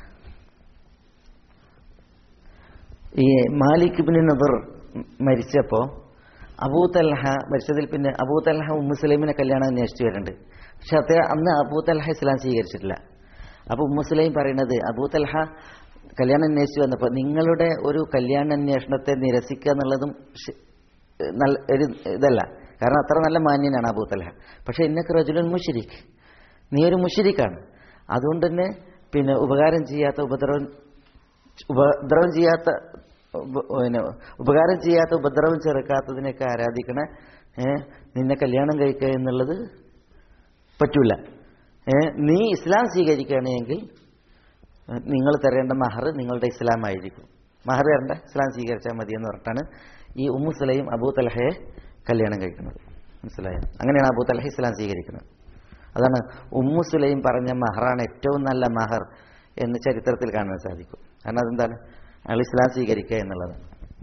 D: ഈ മാലിക് ബിൻ നദർ മരിച്ചപ്പോൾ അബൂ തൽഹ മരിച്ചതിൽ പിന്നെ അബൂ തൽഹ ഉമ്മുസ്ലൈമിനെ കല്യാണം അന്വേഷിച്ചു വരുന്നുണ്ട് പക്ഷെ അദ്ദേഹം അന്ന് അബൂ തൽഹ ഇസ്ലാം സ്വീകരിച്ചിട്ടില്ല അപ്പോൾ ഉമ്മുസ്ലൈം പറയുന്നത് അബൂ തൽഹ കല്യാണം അന്വേഷിച്ചു വന്നപ്പോൾ നിങ്ങളുടെ ഒരു കല്യാണ അന്വേഷണത്തെ നിരസിക്കുക എന്നുള്ളതും ശ- നല്ല ഒരു ഇതല്ല കാരണം അത്ര നല്ല മാന്യനാണ് അബൂ തൽഹ പക്ഷെ ഇന്നൊക്കെ റജുലൻ മുഷിരിഖ് നീ ഒരു മുഷിരിക്കാണ് അതുകൊണ്ട് തന്നെ പിന്നെ ഉപകാരം ചെയ്യാത്ത ഉപദ്രവം ഉപദ്രവം ചെയ്യാത്ത ഉപ- പിന്നെ ഉപകാരം ചെയ്യാത്ത ഉപദ്രവം ചെറുക്കാത്തതിനൊക്കെ ആരാധിക്കണ ഏ, നിന്നെ കല്യാണം കഴിക്കുക എന്നുള്ളത് പറ്റൂല ഏ, നീ ഇസ്ലാം സ്വീകരിക്കുകയാണെങ്കിൽ നിങ്ങൾ തരേണ്ട മഹർ നിങ്ങളുടെ ഇസ്ലാം ആയിരിക്കും മഹർ തരേണ്ട ഇസ്ലാം സ്വീകരിച്ചാൽ മതി എന്ന് പറഞ്ഞിട്ടാണ് ഈ ഉമ്മു സുലൈം അബൂ തലഹയെ കല്യാണം കഴിക്കുന്നത് മനസ്സിലായോ അങ്ങനെയാണ് അബൂ തലഹ ഇസ്ലാം സ്വീകരിക്കുന്നത് അതാണ് ഉമ്മു സുലൈം പറഞ്ഞ മഹറാണ് ഏറ്റവും നല്ല മഹർ എന്ന് ചരിത്രത്തിൽ കാണാൻ സാധിക്കും കാരണം അതെന്താണ് അയാൾ ഇസ്ലാം സ്വീകരിക്കുക എന്നുള്ളത്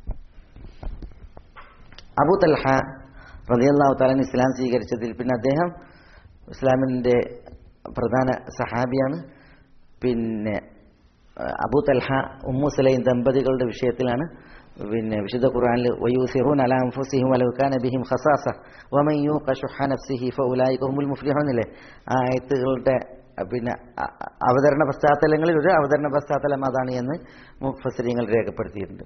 D: അബൂ തൽഹ റതിയല്ലാഹു താലൻ ഇസ്ലാം സ്വീകരിച്ചതിൽ പിന്നെ അദ്ദേഹം ഇസ്ലാമിൻ്റെ പ്രധാന സഹാബിയാണ് പിന്നെ അഹ് അബൂ തൽഹ ഉമ്മു സുലൈം ദമ്പതികളുടെ വിഷയത്തിലാണ് പിന്നെ വിശുദ്ധ ഖുർആനിൽ വയൂസിറൂൻ അലാ അൻഫുസിഹിം വലൗ കാന ബിഹിം ഖസാസ വമൻ യൂഖ ശുഹ നഫ്സിഹി ഫൗലൈക ഹുമുൽ മുഫ്ലിഹൂൻ ഇല്ലേ ആ ആയത്തുകളുടെ അഹ് പിന്നെ അ- അ- അവതരണ പശ്ചാത്തലങ്ങളിൽ ഒരു അവതരണ പശ്ചാത്തലം അതാണ് എന്ന് മുഫസരിങ്ങൾ രേഖപ്പെടുത്തിയിട്ടുണ്ട്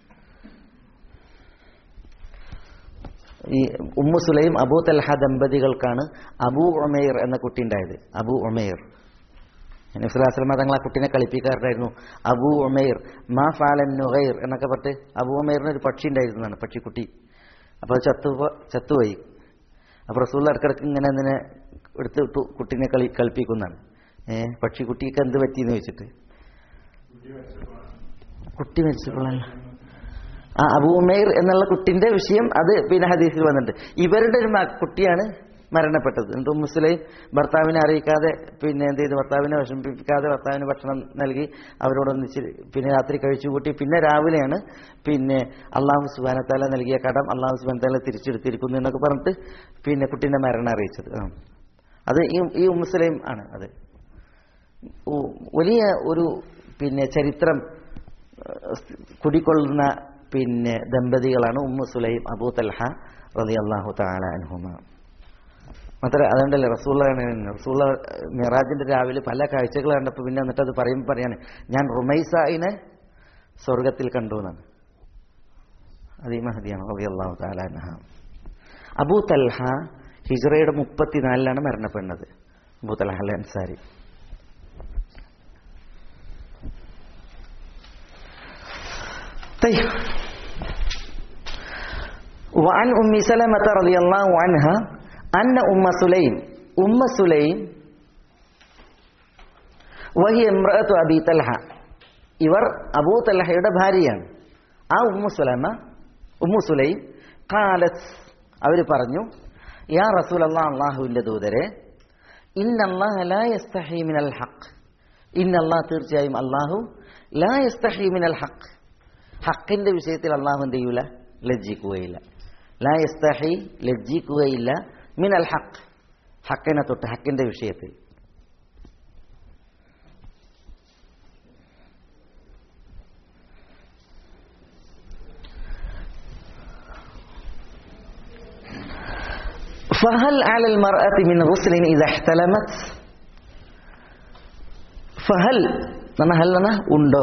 D: ഈ ഉമ്മു സുലൈം അബൂ തൽഹ ദമ്പതികൾക്കാണ് അബൂ ഉമൈർ എന്ന കുട്ടി ഉണ്ടായത് അബൂ ഉമൈർ നബ്സുലാസ്ലമ തങ്ങൾ ആ കുട്ടീനെ കളിപ്പിക്കാറുണ്ടായിരുന്നു അബൂ ഉമൈർ മാ ഫാലൻ നുഹൈർ എന്നൊക്കെ പറഞ്ഞിട്ട് അബൂ ഉമൈറിന് ഒരു പക്ഷി ഉണ്ടായിരുന്നതാണ് പക്ഷിക്കുട്ടി അപ്പോൾ അത് ചത്തു ചത്തുപോയി അപ്പോൾ റസൂൽ ഇടക്കിടക്ക് ഇങ്ങനെ അതിനെ എടുത്ത് ഇട്ടു കുട്ടീനെ കളി കളിപ്പിക്കുന്നതാണ് ഏഹ് പക്ഷിക്കുട്ടിക്ക് എന്ത് പറ്റിയെന്ന് ചോദിച്ചിട്ട് കുട്ടി മരിച്ചപ്പോഴല്ല ആ അബൂ ഉമൈർ എന്നുള്ള കുട്ടിന്റെ വിഷയം അത് പിന്നെ ഹദീസിൽ വന്നിട്ടുണ്ട് ഇവരുടെ ഒരു മ- കുട്ടിയാണ് മരണപ്പെട്ടത് എന്നിട്ട് മുസ്ലിം ഭർത്താവിനെ അറിയിക്കാതെ പിന്നെ എന്ത് ചെയ്തു ഭർത്താവിനെ വിഷമിപ്പിക്കാതെ ഭർത്താവിന് ഭക്ഷണം നൽകി അവരോടൊന്നിച്ച് പിന്നെ രാത്രി കഴിച്ചുകൂട്ടി പിന്നെ രാവിലെയാണ് പിന്നെ അള്ളാഹു സുബാനത്താല നൽകിയ കടം അള്ളാഹു സുബാനത്താല തിരിച്ചെടുത്തിരിക്കുന്നു എന്നൊക്കെ പറഞ്ഞിട്ട് പിന്നെ കുട്ടീൻ്റെ മരണം അറിയിച്ചത് ആ. അത് ഈ ഈ മുസ്ലിം ആണ് അത് ഉ- വലിയ ഒരു പിന്നെ ചരിത്രം ഏഹ്, കുടിക്കൊള്ളുന്ന പിന്നെ ദമ്പതികളാണ് ഉമ്മു സുലൈം അബൂ തൽഹ റലി അള്ളാഹു താല അനുഹുമ മാത്രമേ അതുകൊണ്ടല്ലേ റസൂള്ള റസൂള്ള മിറാജിന്റെ രാവിലെ പല കാഴ്ചകൾ കണ്ടപ്പോൾ പിന്നെ എന്നിട്ട് അത് പറയുമ്പോൾ പറയാണ് ഞാൻ റുമൈസായിനെ സ്വർഗത്തിൽ കണ്ടു എന്നാണ് അത് ഈ മഹദിയാണ് റലി അള്ളാഹു താല അൻഹ അബൂ തൽഹ ഹിജ്റയുടെ മുപ്പത്തിനാലിലാണ് മരണപ്പെടുന്നത് അബൂ തൽഹ അൽ അൻസാരി طيب وعن أم سلمة رضي الله عنها أن أم سليم أم سليم وهي امرأة أبي طلحة ഇവർ അബൂ തലഹയുടെ ഭാര്യയാണ് ആ ഉമ്മു സുലമ ഉമ്മു സുലൈം കാലത്ത് അവർ പറഞ്ഞു യാ റസൂൽ അള്ളാഹ് അള്ളാഹുവിൻ്റെ ദൂതരെ ഇന്നല്ലാഹ ലാ യസ്തഹി മിനൽ ഹഖ് ഇന്നല്ലാഹ് തീർച്ചയായും അള്ളാഹു ലാ യസ്തഹി മിനൽ ഹഖ് ഹക്കിന്റെ വിഷയത്തിൽ അള്ളാഹു എന്ത് ചെയ്യൂല ലജ്ജിക്കുകയില്ല ലാ യസ്തഹി ലജ്ജിക്കുകയില്ല മിനൽ ഹക്ക് ഹക്കിനെ തൊട്ട് ഹക്കിന്റെ വിഷയത്തിൽ فهل على المرأة من غسل إذا احتلمت فهل നന്ന ഹൽ നന്ന ഉണ്ടോ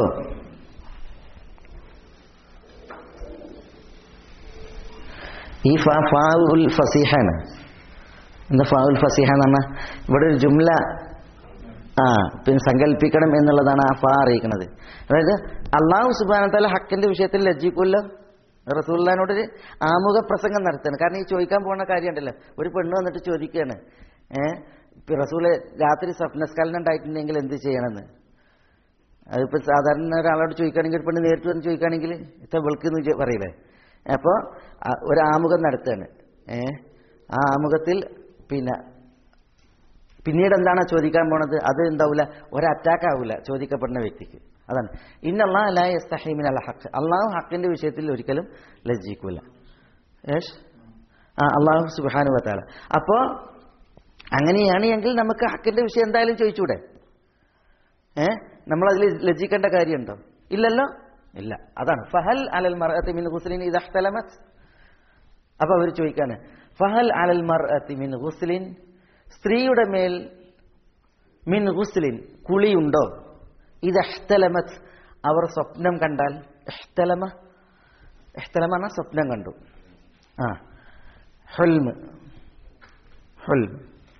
D: ഈ ഫ ഫാവുൽ ഫസീഹാണ് എന്താ ഫാവുൽ ഫസീഹ എന്ന് പറഞ്ഞാൽ ഇവിടെ ഒരു ജുംല ആ പിന്നെ സങ്കല്പിക്കണം എന്നുള്ളതാണ് ആ ഫാ അറിയിക്കുന്നത് അതായത് അള്ളാഹു സുബാനത്താല ഹക്കിന്റെ വിഷയത്തിൽ ലജ്ജിക്കുമല്ലോ റസൂല്ലാനോട് ഒരു ആമുഖ പ്രസംഗം നടത്തുകയാണ് കാരണം ഈ ചോദിക്കാൻ പോകുന്ന കാര്യമുണ്ടല്ലോ ഒരു പെണ്ണ് വന്നിട്ട് ചോദിക്കുകയാണ് ഏഹ് റസൂല് രാത്രി സ്വപ്നസ്കലനം ഉണ്ടായിട്ടുണ്ടെങ്കിൽ എന്ത് ചെയ്യണമെന്ന് അതിപ്പോൾ സാധാരണ ഒരാളോട് ചോദിക്കുകയാണെങ്കിൽ ഒരു പെണ്ണ് നേരിട്ട് വന്ന് ചോദിക്കുകയാണെങ്കിൽ ഇത്ര വെളുക്കെന്ന് ചോ- പറയില്ലേ അപ്പോൾ ഒരു ആമുഖം നടത്തുകയാണ് ഏ ആ ആമുഖത്തിൽ പിന്നെ പിന്നീട് എന്താണ് ചോദിക്കാൻ പോണത് അത് എന്താവില്ല ഒരു അറ്റാക്ക് ആവില്ല ചോദിക്കപ്പെടുന്ന വ്യക്തിക്ക് അതാണ് ഇന്നല്ലാ അലാ യസ്തഹീമിൻ അൽ ഹക്ക് അള്ളാഹു ഹക്കിന്റെ വിഷയത്തിൽ ഒരിക്കലും ലജ്ജിക്കൂല ഏഷ് ആ അള്ളാഹു സുബാനു വത്താല അപ്പോൾ അങ്ങനെയാണ് എങ്കിൽ നമുക്ക് ഹക്കിന്റെ വിഷയം എന്തായാലും ചോദിച്ചൂടെ ഏ നമ്മൾ അതിൽ ലജ്ജിക്കേണ്ട കാര്യമുണ്ടോ ഇല്ലല്ലോ ഇല്ല അതാണ് ഫഹൽ അലൽ മർഅത്തി മിൻ ഗുസ്ലിൻ ഇദ ഇഹ്തലമത് അപ്പൊ അവർ ചോദിക്കാണ് ഫഹൽ അലൽ മർഅത്തി മിൻ ഗുസ്ലിൻ സ്ത്രീയുടെ മേൽ മിൻ ഗുസ്ലിൻ കുളിയുണ്ടോ ഇത് ഇഹ്തലമത് അവർ സ്വപ്നം കണ്ടാൽ ഇഹ്തലമ ഇഹ്തലമ എന്ന സ്വപ്നം കണ്ടു ആ ഹുൽമ് ഹുൽമ്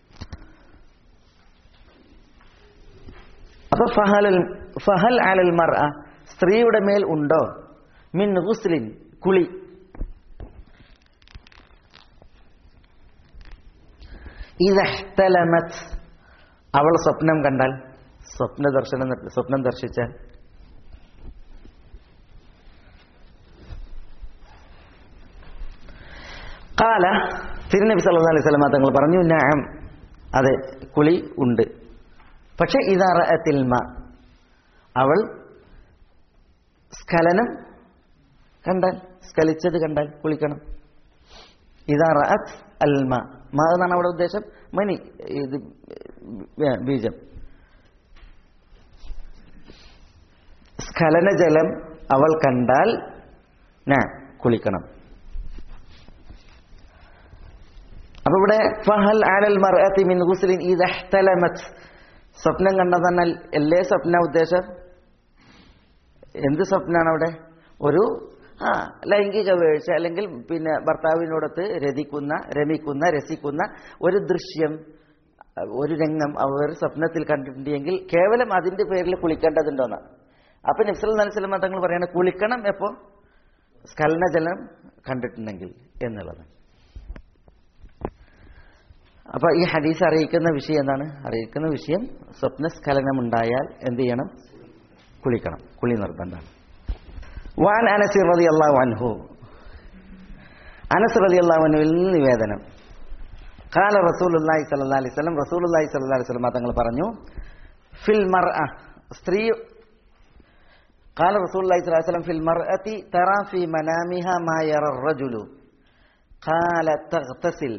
D: അപ്പൊ ഫഹൽ ഫഹൽ അലൽ മർ സ്ത്രീയുടെ മേൽ ഉണ്ടോ മിൻ ഗുസ്ലിൻ കുളി ഇതഹ്തലമത് അവൾ സ്വപ്നം കണ്ടാൽ സ്വപ്ന ദർശനം നടത്തി- സ്വപ്നം ദർശിച്ചാൽ കാല തിരുനബി സല്ലല്ലാഹു അലൈഹി വസല്ലമ തങ്ങൾ പറഞ്ഞു നഅം അതെ കുളി ഉണ്ട് പക്ഷെ ഇതറഅത്തിൽ മ അവൾ സ്ഖലനം കണ്ടാൽ സ്കലിച്ചത് കണ്ടാൽ കുളിക്കണം ഇതാ റഅത്ത് അൽ മ മ എന്നാണ് അവിടെ ഉദ്ദേശം മനി ഇത് ബ- ബീജം സ്ഖലന ജലം അവൾ കണ്ടാൽ ഞാൻ കുളിക്കണം അപ്പൊ ഇവിടെ ഫഹൽ അലൽ മർഅത്തി മിൻ ഗുസ്ലിൻ ഇദ ഇഹ്തലമത് സ്വപ്നം കണ്ടതെന്നാൽ എല്ലേ സ്വപ്ന ഉദ്ദേശം എന്ത് സ്വപ്നമാണ് അവിടെ ഒരു ആ ലൈംഗിക വീഴ്ച അല്ലെങ്കിൽ പിന്നെ ഭർത്താവിനോടൊത്ത് രതിക്കുന്ന രമിക്കുന്ന രസിക്കുന്ന ഒരു ദൃശ്യം ഒരു രംഗം അവർ സ്വപ്നത്തിൽ കണ്ടിട്ടുണ്ടെങ്കിൽ കേവലം അതിന്റെ പേരിൽ കുളിക്കേണ്ടതുണ്ടോന്നാണ് അപ്പൊ നബ്സൽ അലൈഹി തങ്ങൾ പറയാണ് കുളിക്കണം എപ്പോ സ്ഖലനജലം കണ്ടിട്ടുണ്ടെങ്കിൽ എന്നുള്ളത് അപ്പൊ ഈ ഹദീസ് അറിയിക്കുന്ന വിഷയം എന്താണ് അറിയിക്കുന്ന വിഷയം സ്വപ്നസ്ഖലനം ഉണ്ടായാൽ എന്ത് ചെയ്യണം കുളിക്കണം കുളി നിർബന്ധമാണ് വാൻ അനസ് റതി അള്ളാഹു അൻഹു അനസ് റതി അള്ളാഹുവിൽ നിന്ന് നിവേദനം കാല റസൂലുള്ളാഹി സ്വല്ലല്ലാഹി അലൈഹി വസല്ലം റസൂലുള്ളാഹി സ്വല്ലല്ലാഹി അലൈഹി വസല്ലം തങ്ങൾ പറഞ്ഞു ഫിൽ മർഅ സ്ത്രീ قال رسول الله صلى الله عليه وسلم في المرأة ترى في منامها ما يرى الرجل قال تغتسل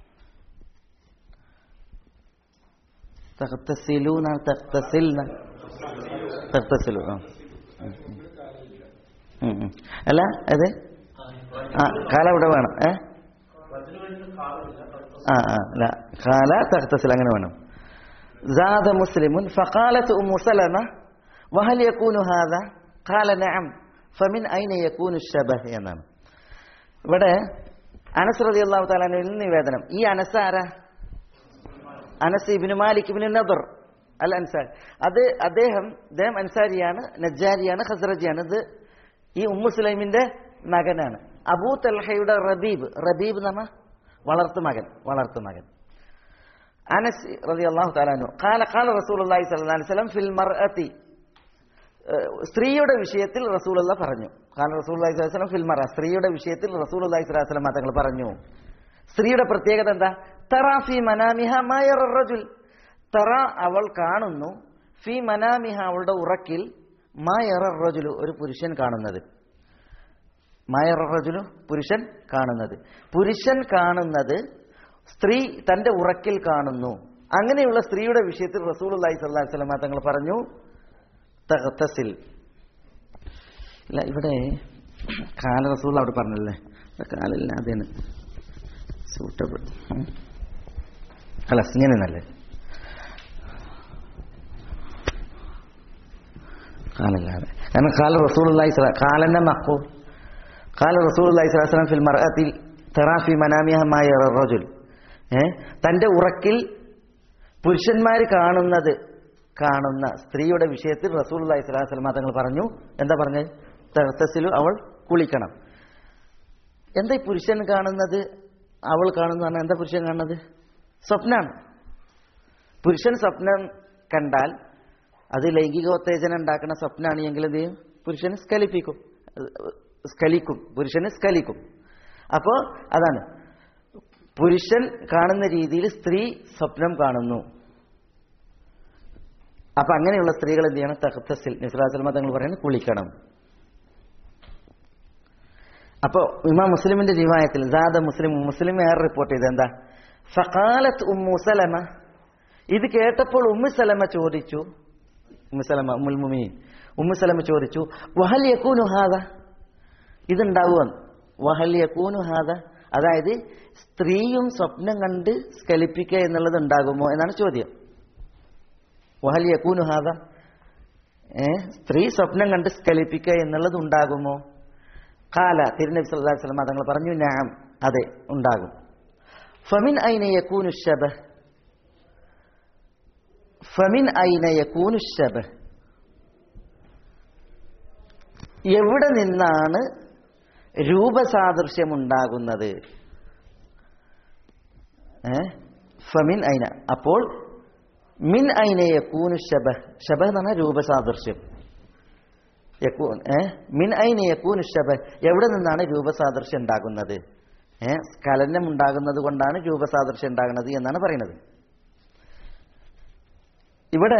D: تغتسلون تغتسلن تغتسلوا آه. ഉം, ഉം. അല്ല അതെ ആ കാല ഇവിടെ വേണം ഏ ആ ആ അല്ല കാല തഖ്തസിൽ അങ്ങനെ വേണം زاد مسلم فقالت أم سلمة وهل يكون هذا قال نعم فمن أين يكون الشبه എന്നാണ് ഇവിടെ അനസ് റതി അള്ളാഹു താലാനിൽ നിവേദനം ഈ അനസ് ആരാ അനസ് ഇബിന് മാലിക് ഇബിന് നദർ അൽ അൻസാരി അത് അദ്ദേഹം അദ്ദേഹം അൻസാരിയാണ് നജ്ജാരിയാണ് ഖസറജിയാണ് ഇത് ഈ ഉമ്മു സുലൈമിന്റെ മകനാണ് അബൂ തൽഹയുടെ റബീബ് റബീബ് നമ്മ വളർത്തു മകൻ വളർത്തു മകൻ അനസ് റതി അള്ളാഹു താലാനു കാല കാല റസൂലി സ്വല്ലി വസല്ലം ഫിൽ മർഅത്തി ഏഹ് സ്ത്രീയുടെ വിഷയത്തിൽ റസൂലുള്ള പറഞ്ഞു കാല റസൂൽ വസ്ലം ഫിൽ മറ സ്ത്രീയുടെ വിഷയത്തിൽ റസൂൽ അള്ളാഹിസ്ലാം തങ്ങൾ പറഞ്ഞു സ്ത്രീയുടെ പ്രത്യേകത എന്താ തറ ഫി മനാമിഹ മായർ റജുൽ തറ അവൾ കാണുന്നു ഫി മനാമിഹ അവളുടെ ഉറക്കിൽ മായർ റജുലു ഒരു പുരുഷൻ കാണുന്നത് മായർ റജുലു പുരുഷൻ കാണുന്നത് പുരുഷൻ കാണുന്നത് സ്ത്രീ തന്റെ ഉറക്കിൽ കാണുന്നു അങ്ങനെയുള്ള സ്ത്രീയുടെ വിഷയത്തിൽ റസൂൽ അള്ളാഹി സ്വല്ലാഹി സ്വലമ തങ്ങൾ പറഞ്ഞു തഹത്തസിൽ ഇല്ല ഇവിടെ കാല റസൂൾ അവിടെ പറഞ്ഞല്ലേ ഇവിടെ കാലില്ല അതേന്ന് സൂട്ടബിൾ അല്ല ഇങ്ങനെ നല്ലേ കാലല്ലാതെ കാരണം കാല റസൂൾ കാലന്റെ മക്കൂ കാല റസൂൾ അള്ളാഹി ഫിൽ മർഅത്തിൽ തെറാഫി മനാമിയഹമായ റജുൽ ഏ തന്റെ ഉറക്കിൽ പുരുഷന്മാർ കാണുന്നത് കാണുന്ന സ്ത്രീയുടെ വിഷയത്തിൽ റസൂൽ അള്ളാഹി സ്വലാഹു വസ്ലമ തങ്ങൾ പറഞ്ഞു എന്താ പറഞ്ഞത് തെർത്തസിലു അവൾ കുളിക്കണം എന്താ ഈ പുരുഷൻ കാണുന്നത് അവൾ കാണുന്നതാണ് എന്താ പുരുഷൻ കാണുന്നത് സ്വപ്നാണ് പുരുഷൻ സ്വപ്നം കണ്ടാൽ അത് ലൈംഗികോത്തേജനം ഉണ്ടാക്കുന്ന സ്വപ്നമാണ് എങ്കിൽ എന്ത് ചെയ്യും പുരുഷന് സ്കലിപ്പിക്കും സ്കലിക്കും പുരുഷന് സ്കലിക്കും അപ്പോൾ അതാണ് പുരുഷൻ കാണുന്ന രീതിയിൽ സ്ത്രീ സ്വപ്നം കാണുന്നു അപ്പൊ അങ്ങനെയുള്ള സ്ത്രീകൾ എന്ത് ചെയ്യണം തഹത്തസിൽ നിസ്ലാസ്ലമ തങ്ങൾ പറയുന്നത് കുളിക്കണം അപ്പോ ഇമാം മുസ്ലിമിന്റെ ജീവായത്തിൽ ദാദ മുസ്ലിം മുസ്ലിം ഏറെ റിപ്പോർട്ട് ചെയ്ത് എന്താ ഫഖാലത്ത് ഉമ്മു സലമ ഇത് കേട്ടപ്പോൾ ഉമ്മു സലമ ചോദിച്ചു ഉമ്മു സലമ ഉമ്മുൽ മുമീൻ ഉമ്മു സലമ ചോദിച്ചു വഹൽ യക്കൂനു ഹാദ ഇതുണ്ടാവുമെന്ന് വഹൽ യക്കൂനു ഹാദ അതായത് സ്ത്രീയും സ്വപ്നം കണ്ട് സ്കലിപ്പിക്കുക എന്നുള്ളത് ഉണ്ടാകുമോ എന്നാണ് ചോദ്യം വഹൽ യക്കൂനു ഹാദ ഏ സ്ത്രീ സ്വപ്നം കണ്ട് സ്കലിപ്പിക്കുക എന്നുള്ളത് ഉണ്ടാകുമോ കാല തിരുനബി സല്ലല്ലാഹു അലൈഹി വസല്ലം തങ്ങൾ പറഞ്ഞു നാം അതെ ഉണ്ടാകും ഫമിൻ ഐന യകൂനു ശബഹ് ഫമിൻ ഐന യകൂനു ശബഹ് എവിടെ നിന്നാണ് രൂപസാദൃശ്യം ഉണ്ടാകുന്നത് ഏ ഫമിൻ ഐന അപ്പോൾ മിൻ ഐന യകൂനു ശബഹ് ശബഹ് എന്ന് പറഞ്ഞാൽ രൂപസാദൃശ്യം യക്കൂൻ ഏ മിൻ ഐന യക്കൂൻ ഷബ എവിടെ നിന്നാണ് രൂപസാദൃശ്യം ഉണ്ടാകുന്നത് ഏ സ്ഖലനം ഉണ്ടാകുന്നത് കൊണ്ടാണ് രൂപസാദൃശ്യം ഉണ്ടാകുന്നത് എന്നാണ് പറയുന്നത് ഇവിടെ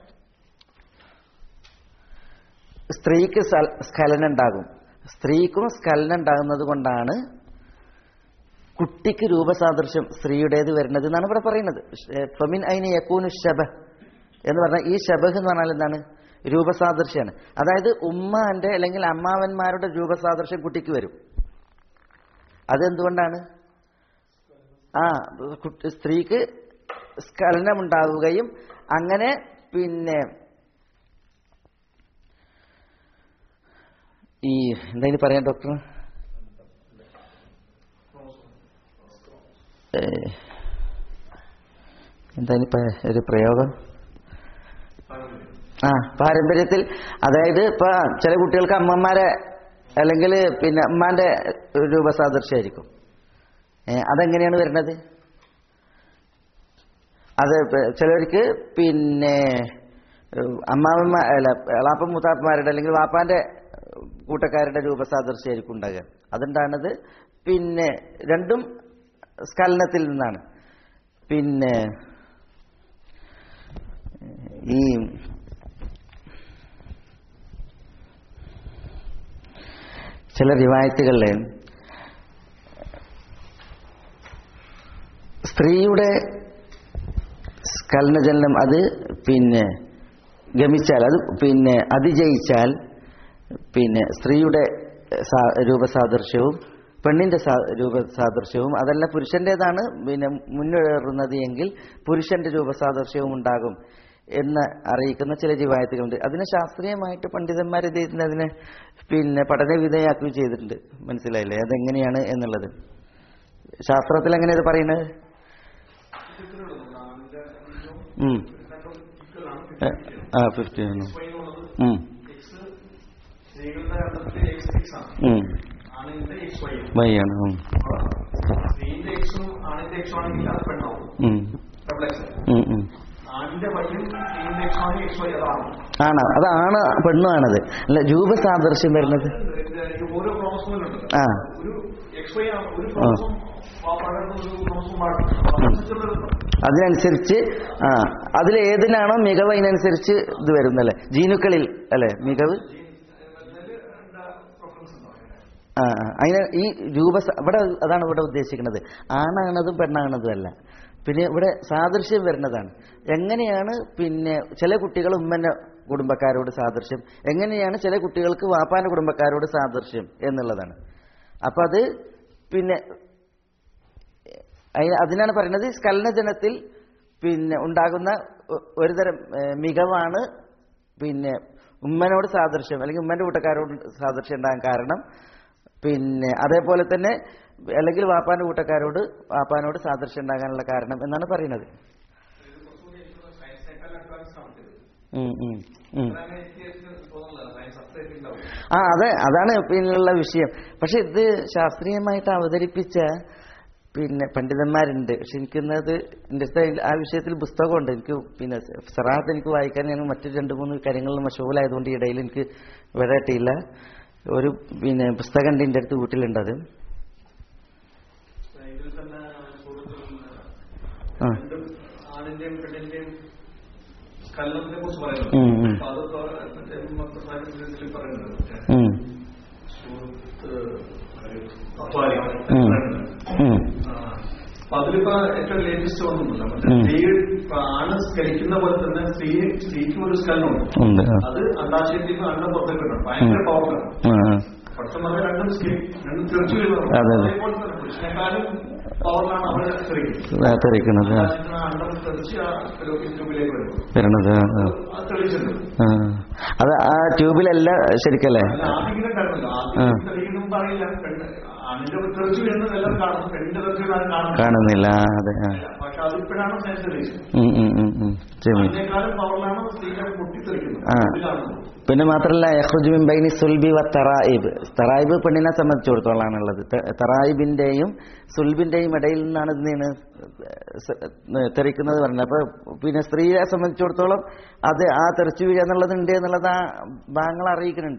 D: സ്ത്രീക്ക് സ്ഖലനം ഉണ്ടാകും സ്ത്രീക്കും സ്ഖലനം ഉണ്ടാകുന്നത് കൊണ്ടാണ് കുട്ടിക്ക് രൂപസാദൃശ്യം സ്ത്രീയുടേത് വരുന്നത് എന്നാണ് ഇവിടെ പറയുന്നത് ഫമിൻ ഐന യക്കൂനു ഷബ എന്ന് പറഞ്ഞാൽ ഈ ഷബഹ് എന്ന് പറഞ്ഞാൽ എന്താണ് രൂപസാദൃശ്യമാണ് അതായത് ഉമ്മാന്റെ അല്ലെങ്കിൽ അമ്മാവന്മാരുടെ രൂപസാദൃശ്യം കുട്ടിക്ക് വരും അതെന്തുകൊണ്ടാണ് ആ കുട്ടി- സ്ത്രീക്ക് സ്ഖലനം ഉണ്ടാവുകയും അങ്ങനെ പിന്നെ ഈ എന്തായാലും പറയാൻ ഡോക്ടർ എന്തായാലും ഒരു പ്രയോഗം ആ പാരമ്പര്യത്തിൽ അതായത് ഇപ്പൊ ചില കുട്ടികൾക്ക് അമ്മമാരെ അല്ലെങ്കിൽ പിന്നെ അമ്മാന്റെ രൂപസാദൃശ്യമായിരിക്കും ഏ, അതെങ്ങനെയാണ് വരുന്നത് അത് പ- ചിലർക്ക് പിന്നെ അമ്മാവന്മാ അല്ല എളാപ്പൻ മൂത്താപ്പന്മാരുടെ അല്ലെങ്കിൽ വാപ്പാന്റെ കൂട്ടക്കാരുടെ രൂപസാദൃശ്യമായിരിക്കും ഉണ്ടാകുക അതുണ്ടാകുന്നത് പിന്നെ രണ്ടും സ്ഖലനത്തിൽ നിന്നാണ് പിന്നെ ഈ ചില റിവായത്തുകളിൽ സ്ത്രീയുടെ സ്കലനജലനം അത് പിന്നെ ഗമിച്ചാൽ അത് പിന്നെ അതിജയിച്ചാൽ പിന്നെ സ്ത്രീയുടെ സാ- രൂപസാദൃശ്യവും പെണ്ണിന്റെ സാ- രൂപസാദൃശ്യവും അതല്ല പുരുഷന്റേതാണ് പിന്നെ മുന്നേറുന്നത് എങ്കിൽ പുരുഷന്റെ രൂപസാദൃശ്യവും ഉണ്ടാകും എന്ന് അറിയിക്കുന്ന ചില റിവായത്തുകളുണ്ട് അതിനെ ശാസ്ത്രീയമായിട്ട് പണ്ഡിതന്മാർ എന്ത് ചെയ്തിട്ടുണ്ട് അതിനെ പിന്നെ പഠന വിധേയാക്കുകയും ചെയ്തിട്ടുണ്ട് മനസ്സിലായില്ലേ അതെങ്ങനെയാണ് എന്നുള്ളത് ശാസ്ത്രത്തിൽ എങ്ങനെ ഇത് പറയുന്നത് ഉം. ഏ, ആ ഫിഫ്റ്റി ആണ് ഉം.
E: സ്ത്രീകളുടെ അർത്ഥത്തിൽ എക്സ് സിക്സ് ആണ്
D: ഉം.
E: ആണിന്റെ എക്സ് വൈ
D: വൈ ആണ് ഉം.
E: സ്ത്രീന്റെ എക്സും ആണിന്റെ എക്സും ആണെങ്കിൽ അത് പെണ്ണാവും
D: ഉം.
E: ഡബിൾ എക്സ്
D: ഉം, ഉം.
E: ആണിന്റെ വൈയും സ്ത്രീന്റെ എക്സും ആണെങ്കിൽ എക്സ് വൈ അതാണ്
D: ആണ് അതാണ് പെണ്ണാണത് അല്ല രൂപസാദൃശ്യം വരുന്നത്
E: ഇത് ഓരോ ക്രോമസോമിലുണ്ട്
D: ആ
E: ഒരു എക്സ് വൈ ആണ് ഒരു ക്രോമസോം പകർന്ന ഒരു ക്രോമസോം ആണ്
D: അതിനനുസരിച്ച് ആ അതിൽ ഏതിനാണോ മികവ് അതിനനുസരിച്ച് ഇത് വരുന്നല്ലേ ജീനുക്കളിൽ അല്ലെ മികവ് ആ ആ. അതിന് ഈ രൂപ ഇവിടെ അതാണ് ഇവിടെ ഉദ്ദേശിക്കുന്നത് ആണാണതും പെണ്ണാണതും അല്ല പിന്നെ ഇവിടെ സാദൃശ്യം വരുന്നതാണ് എങ്ങനെയാണ് പിന്നെ ചില കുട്ടികൾ ഉമ്മന്റെ കുടുംബക്കാരോട് സാദൃശ്യം എങ്ങനെയാണ് ചില കുട്ടികൾക്ക് വാപ്പാന്റെ കുടുംബക്കാരോട് സാദൃശ്യം എന്നുള്ളതാണ് അപ്പൊ അത് പിന്നെ അയി- അതിനാണ് പറയുന്നത് സ്കലനജനത്തിൽ പിന്നെ ഉണ്ടാകുന്ന ഒ- ഒരുതരം ഏഹ്, മികവാണ് പിന്നെ ഉമ്മനോട് സാദൃശ്യം അല്ലെങ്കിൽ ഉമ്മന്റെ കൂട്ടക്കാരോട് സാദൃശ്യം ഉണ്ടാകാൻ കാരണം പിന്നെ അതേപോലെ തന്നെ അല്ലെങ്കിൽ വാപ്പാന്റെ കൂട്ടക്കാരോട് വാപ്പാനോട് സാദൃശ്യം ഉണ്ടാകാനുള്ള കാരണം എന്നാണ് പറയുന്നത് ഉം, ഉം, ഉം. ആ അതെ അതാണ് പിന്നെയുള്ള വിഷയം പക്ഷെ ഇത് ശാസ്ത്രീയമായിട്ട് അവതരിപ്പിച്ച പിന്നെ പണ്ഡിതന്മാരുണ്ട് പക്ഷെ എനിക്കിന്നത് എൻ്റെ അടുത്ത് ആ വിഷയത്തിൽ പുസ്തകമുണ്ട് എനിക്ക് പിന്നെ സറാഹത്ത് എനിക്ക് വായിക്കാൻ ഞാൻ മറ്റു രണ്ട് മൂന്ന് കാര്യങ്ങളിൽ മഷൂലായതുകൊണ്ട് ഈ ഇടയിൽ എനിക്ക് വിടട്ടിയില്ല ഒരു പിന്നെ പുസ്തകം ഉണ്ട് എൻ്റെ അടുത്ത് വീട്ടിലുണ്ടത്
E: ഇതിൽ തന്നെ സുഹൃത്തുക്കൾ
D: ആ
E: രണ്ടും ആണിന്റെയും പെണ്ണിന്റെയും കല്ലത്തിനെ കുറിച്ച് പറയുന്നത്
D: ഉം, ഉം.
E: അപ്പൊ അത് പ- മറ്റേ മറ്റേ സാഹിത്യത്തിൽ പറയുന്നത്
D: ഉം,
E: സുഹൃത്ത് അപ്പാരി
D: ഉം, ഉം,
E: അപ്പൊ അതിലിപ്പോ ഏറ്റവും ലേറ്റസ്റ്റ് ഒന്നുമില്ല മറ്റേ
D: ഉം.
E: സ്ത്രീ ഇപ്പൊ ആണ് സ്കലിക്കുന്ന പോലെ തന്നെ സ്ത്രീ സ്ത്രീക്കും ഒരു സ്കലനമുണ്ട്
D: ഉണ്ട് ആ.
E: അത് അണ്ടാശയത്തിൽ നിന്ന് അണ്ട പുറത്തേക്ക് ഇടണം ഭയങ്കര പവർക്കാണ്
D: ആ, ആ.
E: പക്ഷെ പറഞ്ഞ രണ്ടും സ്ത്രീ രണ്ടും തെറിച്ചു വീഴുന്നു
D: അതെ, അതെ.
E: അതേപോലെ തന്നെ പുരുഷനെക്കാളും പവറിലാണ് അവരെ തെറിക്കുന്നത്
D: ആ, തെറിക്കുന്നത് ആ.
E: അണ്ടാശയത്തിന് ആ അണ്ടം തെറിച്ച് ആ ട്യൂബിലേക്ക് വരും
D: വരണത് ആ, ആ.
E: അത് തെളിയിച്ചിട്ടുണ്ട്
D: ആ. അത് ആ ട്യൂബിലല്ല ശരിക്കല്ലേ
E: അല്ല ആദ്യം ഇങ്ങനെ കണ്ടല്ലോ
D: ആ.
E: ആദ്യം തെളിയിക്കണം പറയില്ല പെണ്ണ് ആണിന്റെ തെറിച്ചു വീഴുന്നത് എല്ലാവരും കാണും പെണ്ണിന്റെ തെറിച്ചു വീഴാൻ കാണും
D: കാണുന്നില്ല ആ, അതെ ആ
E: പക്ഷെ അതിപ്പോഴാണ് സയൻസ് തെളിയിച്ചത്
D: ഉം, ഉം, ഉം, ഉം. ചെമി
E: അതിനേക്കാളും പവറിലാണ് സ്ത്രീകൾ പൊട്ടിത്തെറിക്കുന്നത്
D: ആ.
E: ഇതിലാണ്
D: പിന്നെ മാത്രമല്ല യഹ്റുജുമിൻ ബൈനി സുൽബി വ തറായിബ് തറായിബ് പെണ്ണിനെ സംബന്ധിച്ചിടത്തോളാണുള്ളത് ത- തറായിബിന്റെയും സുൽബിന്റെയും ഇടയിൽ നിന്നാണ് ഇതിന് തെറിക്കുന്നത് പറഞ്ഞത് അപ്പൊ പിന്നെ സ്ത്രീയെ സംബന്ധിച്ചിടത്തോളം അത് ആ തെറിച്ചു വീഴുക എന്നുള്ളത് ഉണ്ട് എന്നുള്ളത് ആ ഭാഗങ്ങൾ അറിയിക്കുന്നുണ്ട്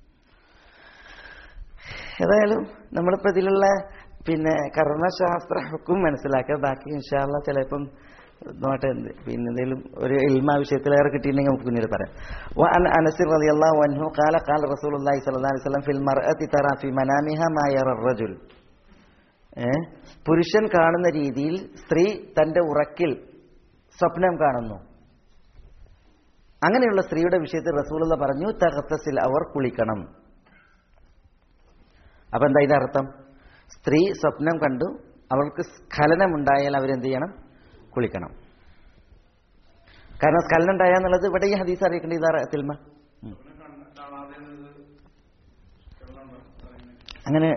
D: ഏതായാലും നമ്മളിപ്പോ ഇതിലുള്ള പിന്നെ കർമ്മശാസ്ത്ര ഹുക്കും മനസ്സിലാക്കുക ബാക്കി ഇൻഷാല്ല ചിലപ്പം നോട്ടെ എന്ത് പിന്നെ എന്തെങ്കിലും ഒരു ഇൽമ വിഷയത്തിലേറെ കിട്ടിയിട്ടുണ്ടെങ്കിൽ നമുക്ക് പിന്നീട് പറയാം وعن انس رضي الله عنه قال قال رسول الله صلى الله عليه وسلم في المرأة ترى في منامها ما يرى الرجل ഏ? പുരുഷൻ കാണുന്ന രീതിയിൽ സ്ത്രീ തന്റെ ഉറക്കിൽ സ്വപ്നം കാണുന്നു അങ്ങനെയുള്ള സ്ത്രീയുടെ വിഷയത്തിൽ റസൂലുള്ള പറഞ്ഞു തഹത്തസിൽ അവർ കുളിക്കണം അപ്പൊ എന്താ ഇതിന്റെ അർത്ഥം സ്ത്രീ സ്വപ്നം കണ്ടു അവൾക്ക് സ്ഖലനമുണ്ടായാൽ അവരെന്ത് ചെയ്യണം കുളിക്കണം കാരണം സ്ഖലനം ഉണ്ടായാന്നുള്ളത് ഇവിടെ ഈ ഹദീസ് അറിയിക്കേണ്ട ഇതാ തിൽമ ഉം. അങ്ങനെ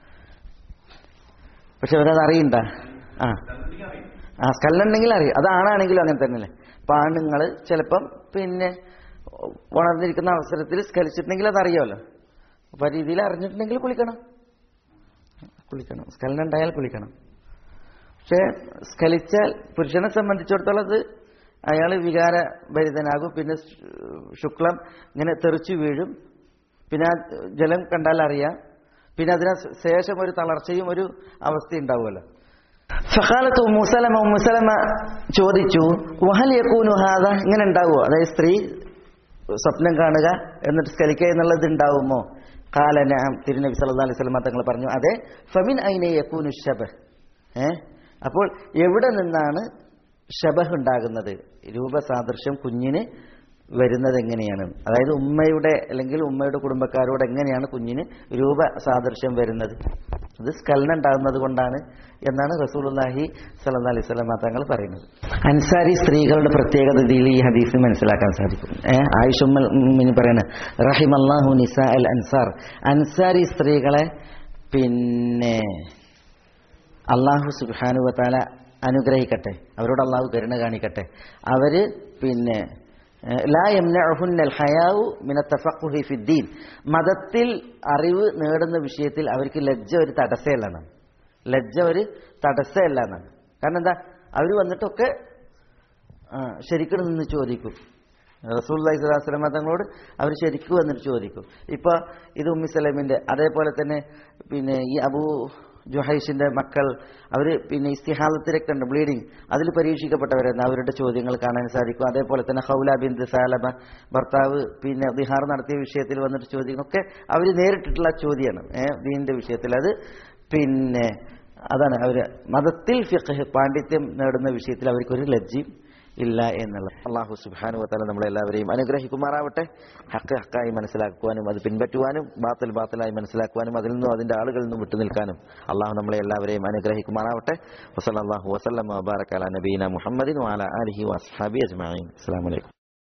D: പക്ഷെ അവരത് അറിയണ്ട ആ ആ സ്കലനം ഉണ്ടെങ്കിൽ അറിയാം അത് ആണാണെങ്കിലും അങ്ങനെ തന്നെയല്ലേ അപ്പൊ ആണുങ്ങൾ ചിലപ്പം പിന്നെ ഉണർന്നിരിക്കുന്ന അവസരത്തിൽ സ്കലിച്ചിട്ടുണ്ടെങ്കിൽ അത് അറിയാമല്ലോ അപ്പൊ ആ രീതിയിൽ അറിഞ്ഞിട്ടുണ്ടെങ്കിൽ കുളിക്കണം കുളിക്കണം സ്കലനം ഉണ്ടായാൽ കുളിക്കണം പക്ഷെ സ്കലിച്ചാൽ പുരുഷനെ സംബന്ധിച്ചിടത്തോളം അത് അയാൾ വികാരഭരിതനാകും പിന്നെ ശുക്ലം ഇങ്ങനെ തെറിച്ചു വീഴും പിന്നെ ആ ജലം കണ്ടാൽ അറിയാം പിന്നെ അതിന് ശേഷം ഒരു തളർച്ചയും ഒരു അവസ്ഥ ഉണ്ടാവുമല്ലോ ഫഖാലത്ത് ഉമ്മുസലമ ഉമ്മുസലമ ചോദിച്ചു വഹൽ യക്കൂനു ഹാദ ഇങ്ങനെ ഉണ്ടാവുമോ അതായത് സ്ത്രീ സ്വപ്നം കാണുക എന്നിട്ട് സ്കലിക്കുക എന്നുള്ളത് ഉണ്ടാവുമോ കാല നഅം തിരുനബി സല്ലല്ലാഹു അലൈഹി വസല്ലം തങ്ങൾ പറഞ്ഞു അതെ ഫമിൻ ഐന യക്കൂനു ഷബഹ് ഏ അപ്പോൾ എവിടെ നിന്നാണ് ഷബഹ് ഉണ്ടാകുന്നത് രൂപസാദൃശ്യം കുഞ്ഞിന് വരുന്നത് എങ്ങനെയാണ് അതായത് ഉമ്മയുടെ അല്ലെങ്കിൽ ഉമ്മയുടെ കുടുംബക്കാരോട് എങ്ങനെയാണ് കുഞ്ഞിന് രൂപ സാദൃശ്യം വരുന്നത് ഇത് സ്കലനം ഉണ്ടാകുന്നത് കൊണ്ടാണ് എന്നാണ് റസൂലുള്ളാഹി സ്വല്ലല്ലാഹി അലൈഹി വസല്ലം തങ്ങൾ പറയുന്നത് അൻസാരി സ്ത്രീകളുടെ പ്രത്യേകത ഇതിൽ ഈ ഹദീസിൽ മനസ്സിലാക്കാൻ സാധിക്കും ഏഹ് ആയിഷുമ്മിന് പറയുന്നത് റഹിമല്ലാഹു നിസാ അൽ അൻസാർ അൻസാരി സ്ത്രീകളെ പിന്നെ അള്ളാഹു സുബ്ഹാനു വതാല അനുഗ്രഹിക്കട്ടെ അവരോട് അള്ളാഹു കരുണ കാണിക്കട്ടെ അവര് പിന്നെ ഏഹ്, ലാ യംനഉഹുന്നൽ ഹയാഉ മിന തഫഖുഹി ഫിദ്ദീൻ മതത്തിൽ അറിവ് നേടുന്ന വിഷയത്തിൽ അവർക്ക് ലജ്ജ ഒരു തടസ്സമല്ലാണ് ലജ്ജ ഒരു തടസ്സമല്ല എന്നാണ് കാരണം എന്താ അവർ വന്നിട്ടൊക്കെ ആ, ശരിക്കും നിന്ന് ചോദിക്കും റസൂല്ലി സ്വലാസ്ലമ തങ്ങളോട് അവർ ശരിക്കും വന്നിട്ട് ചോദിക്കും ഇപ്പൊ ഇത് ഉമ്മി സലമിന്റെ അതേപോലെ തന്നെ പിന്നെ ഈ അബൂ ജുഹൈഷിന്റെ മക്കൾ അവര് പിന്നെ ഇസ്തിഹാലത്തിലൊക്കെ ഉണ്ട് ബ്ലീഡിങ് അതിൽ പരീക്ഷിക്കപ്പെട്ടവരെന്ന് അവരുടെ ചോദ്യങ്ങൾ കാണാൻ സാധിക്കും അതേപോലെ തന്നെ ഹൗല ബിൻ സാലബ ഭർത്താവ് പിന്നെ ബിഹാർ നടത്തിയ വിഷയത്തിൽ വന്നിട്ട് ചോദ്യം ഒക്കെ അവർ നേരിട്ടിട്ടുള്ള ചോദ്യമാണ് ഏഹ് ദീനിന്റെ വിഷയത്തിൽ അത് പിന്നെ അതാണ് അവര് മതത്തിൽ ഫിഖ് പാണ്ഡിത്യം നേടുന്ന വിഷയത്തിൽ അവർക്കൊരു ലജ്ജയും ഇല്ല എന്നുള്ളത് അള്ളാഹു സുബാനു വത്താല നമ്മളെല്ലാവരെയും അനുഗ്രഹിക്കുമാറാവട്ടെ ഹക്ക് ഹക്കായി മനസ്സിലാക്കുവാനും അത് പിൻപറ്റുവാനും ബാത്തിൽ ബാത്തിലായി മനസ്സിലാക്കുവാനും അതിൽ നിന്നും അതിന്റെ ആളുകളിൽ നിന്നും വിട്ടുനിൽക്കാനും അള്ളാഹു നമ്മളെ എല്ലാവരെയും അനുഗ്രഹിക്കുമാറാവട്ടെ വസല്ലാഹു വസ്ലം വബാറക്കാല നബീന മുഹമ്മദിൻ വാല അലഹി വസ്ഹാബി അജ്മാൻ അസ്സാം വലൈക്കും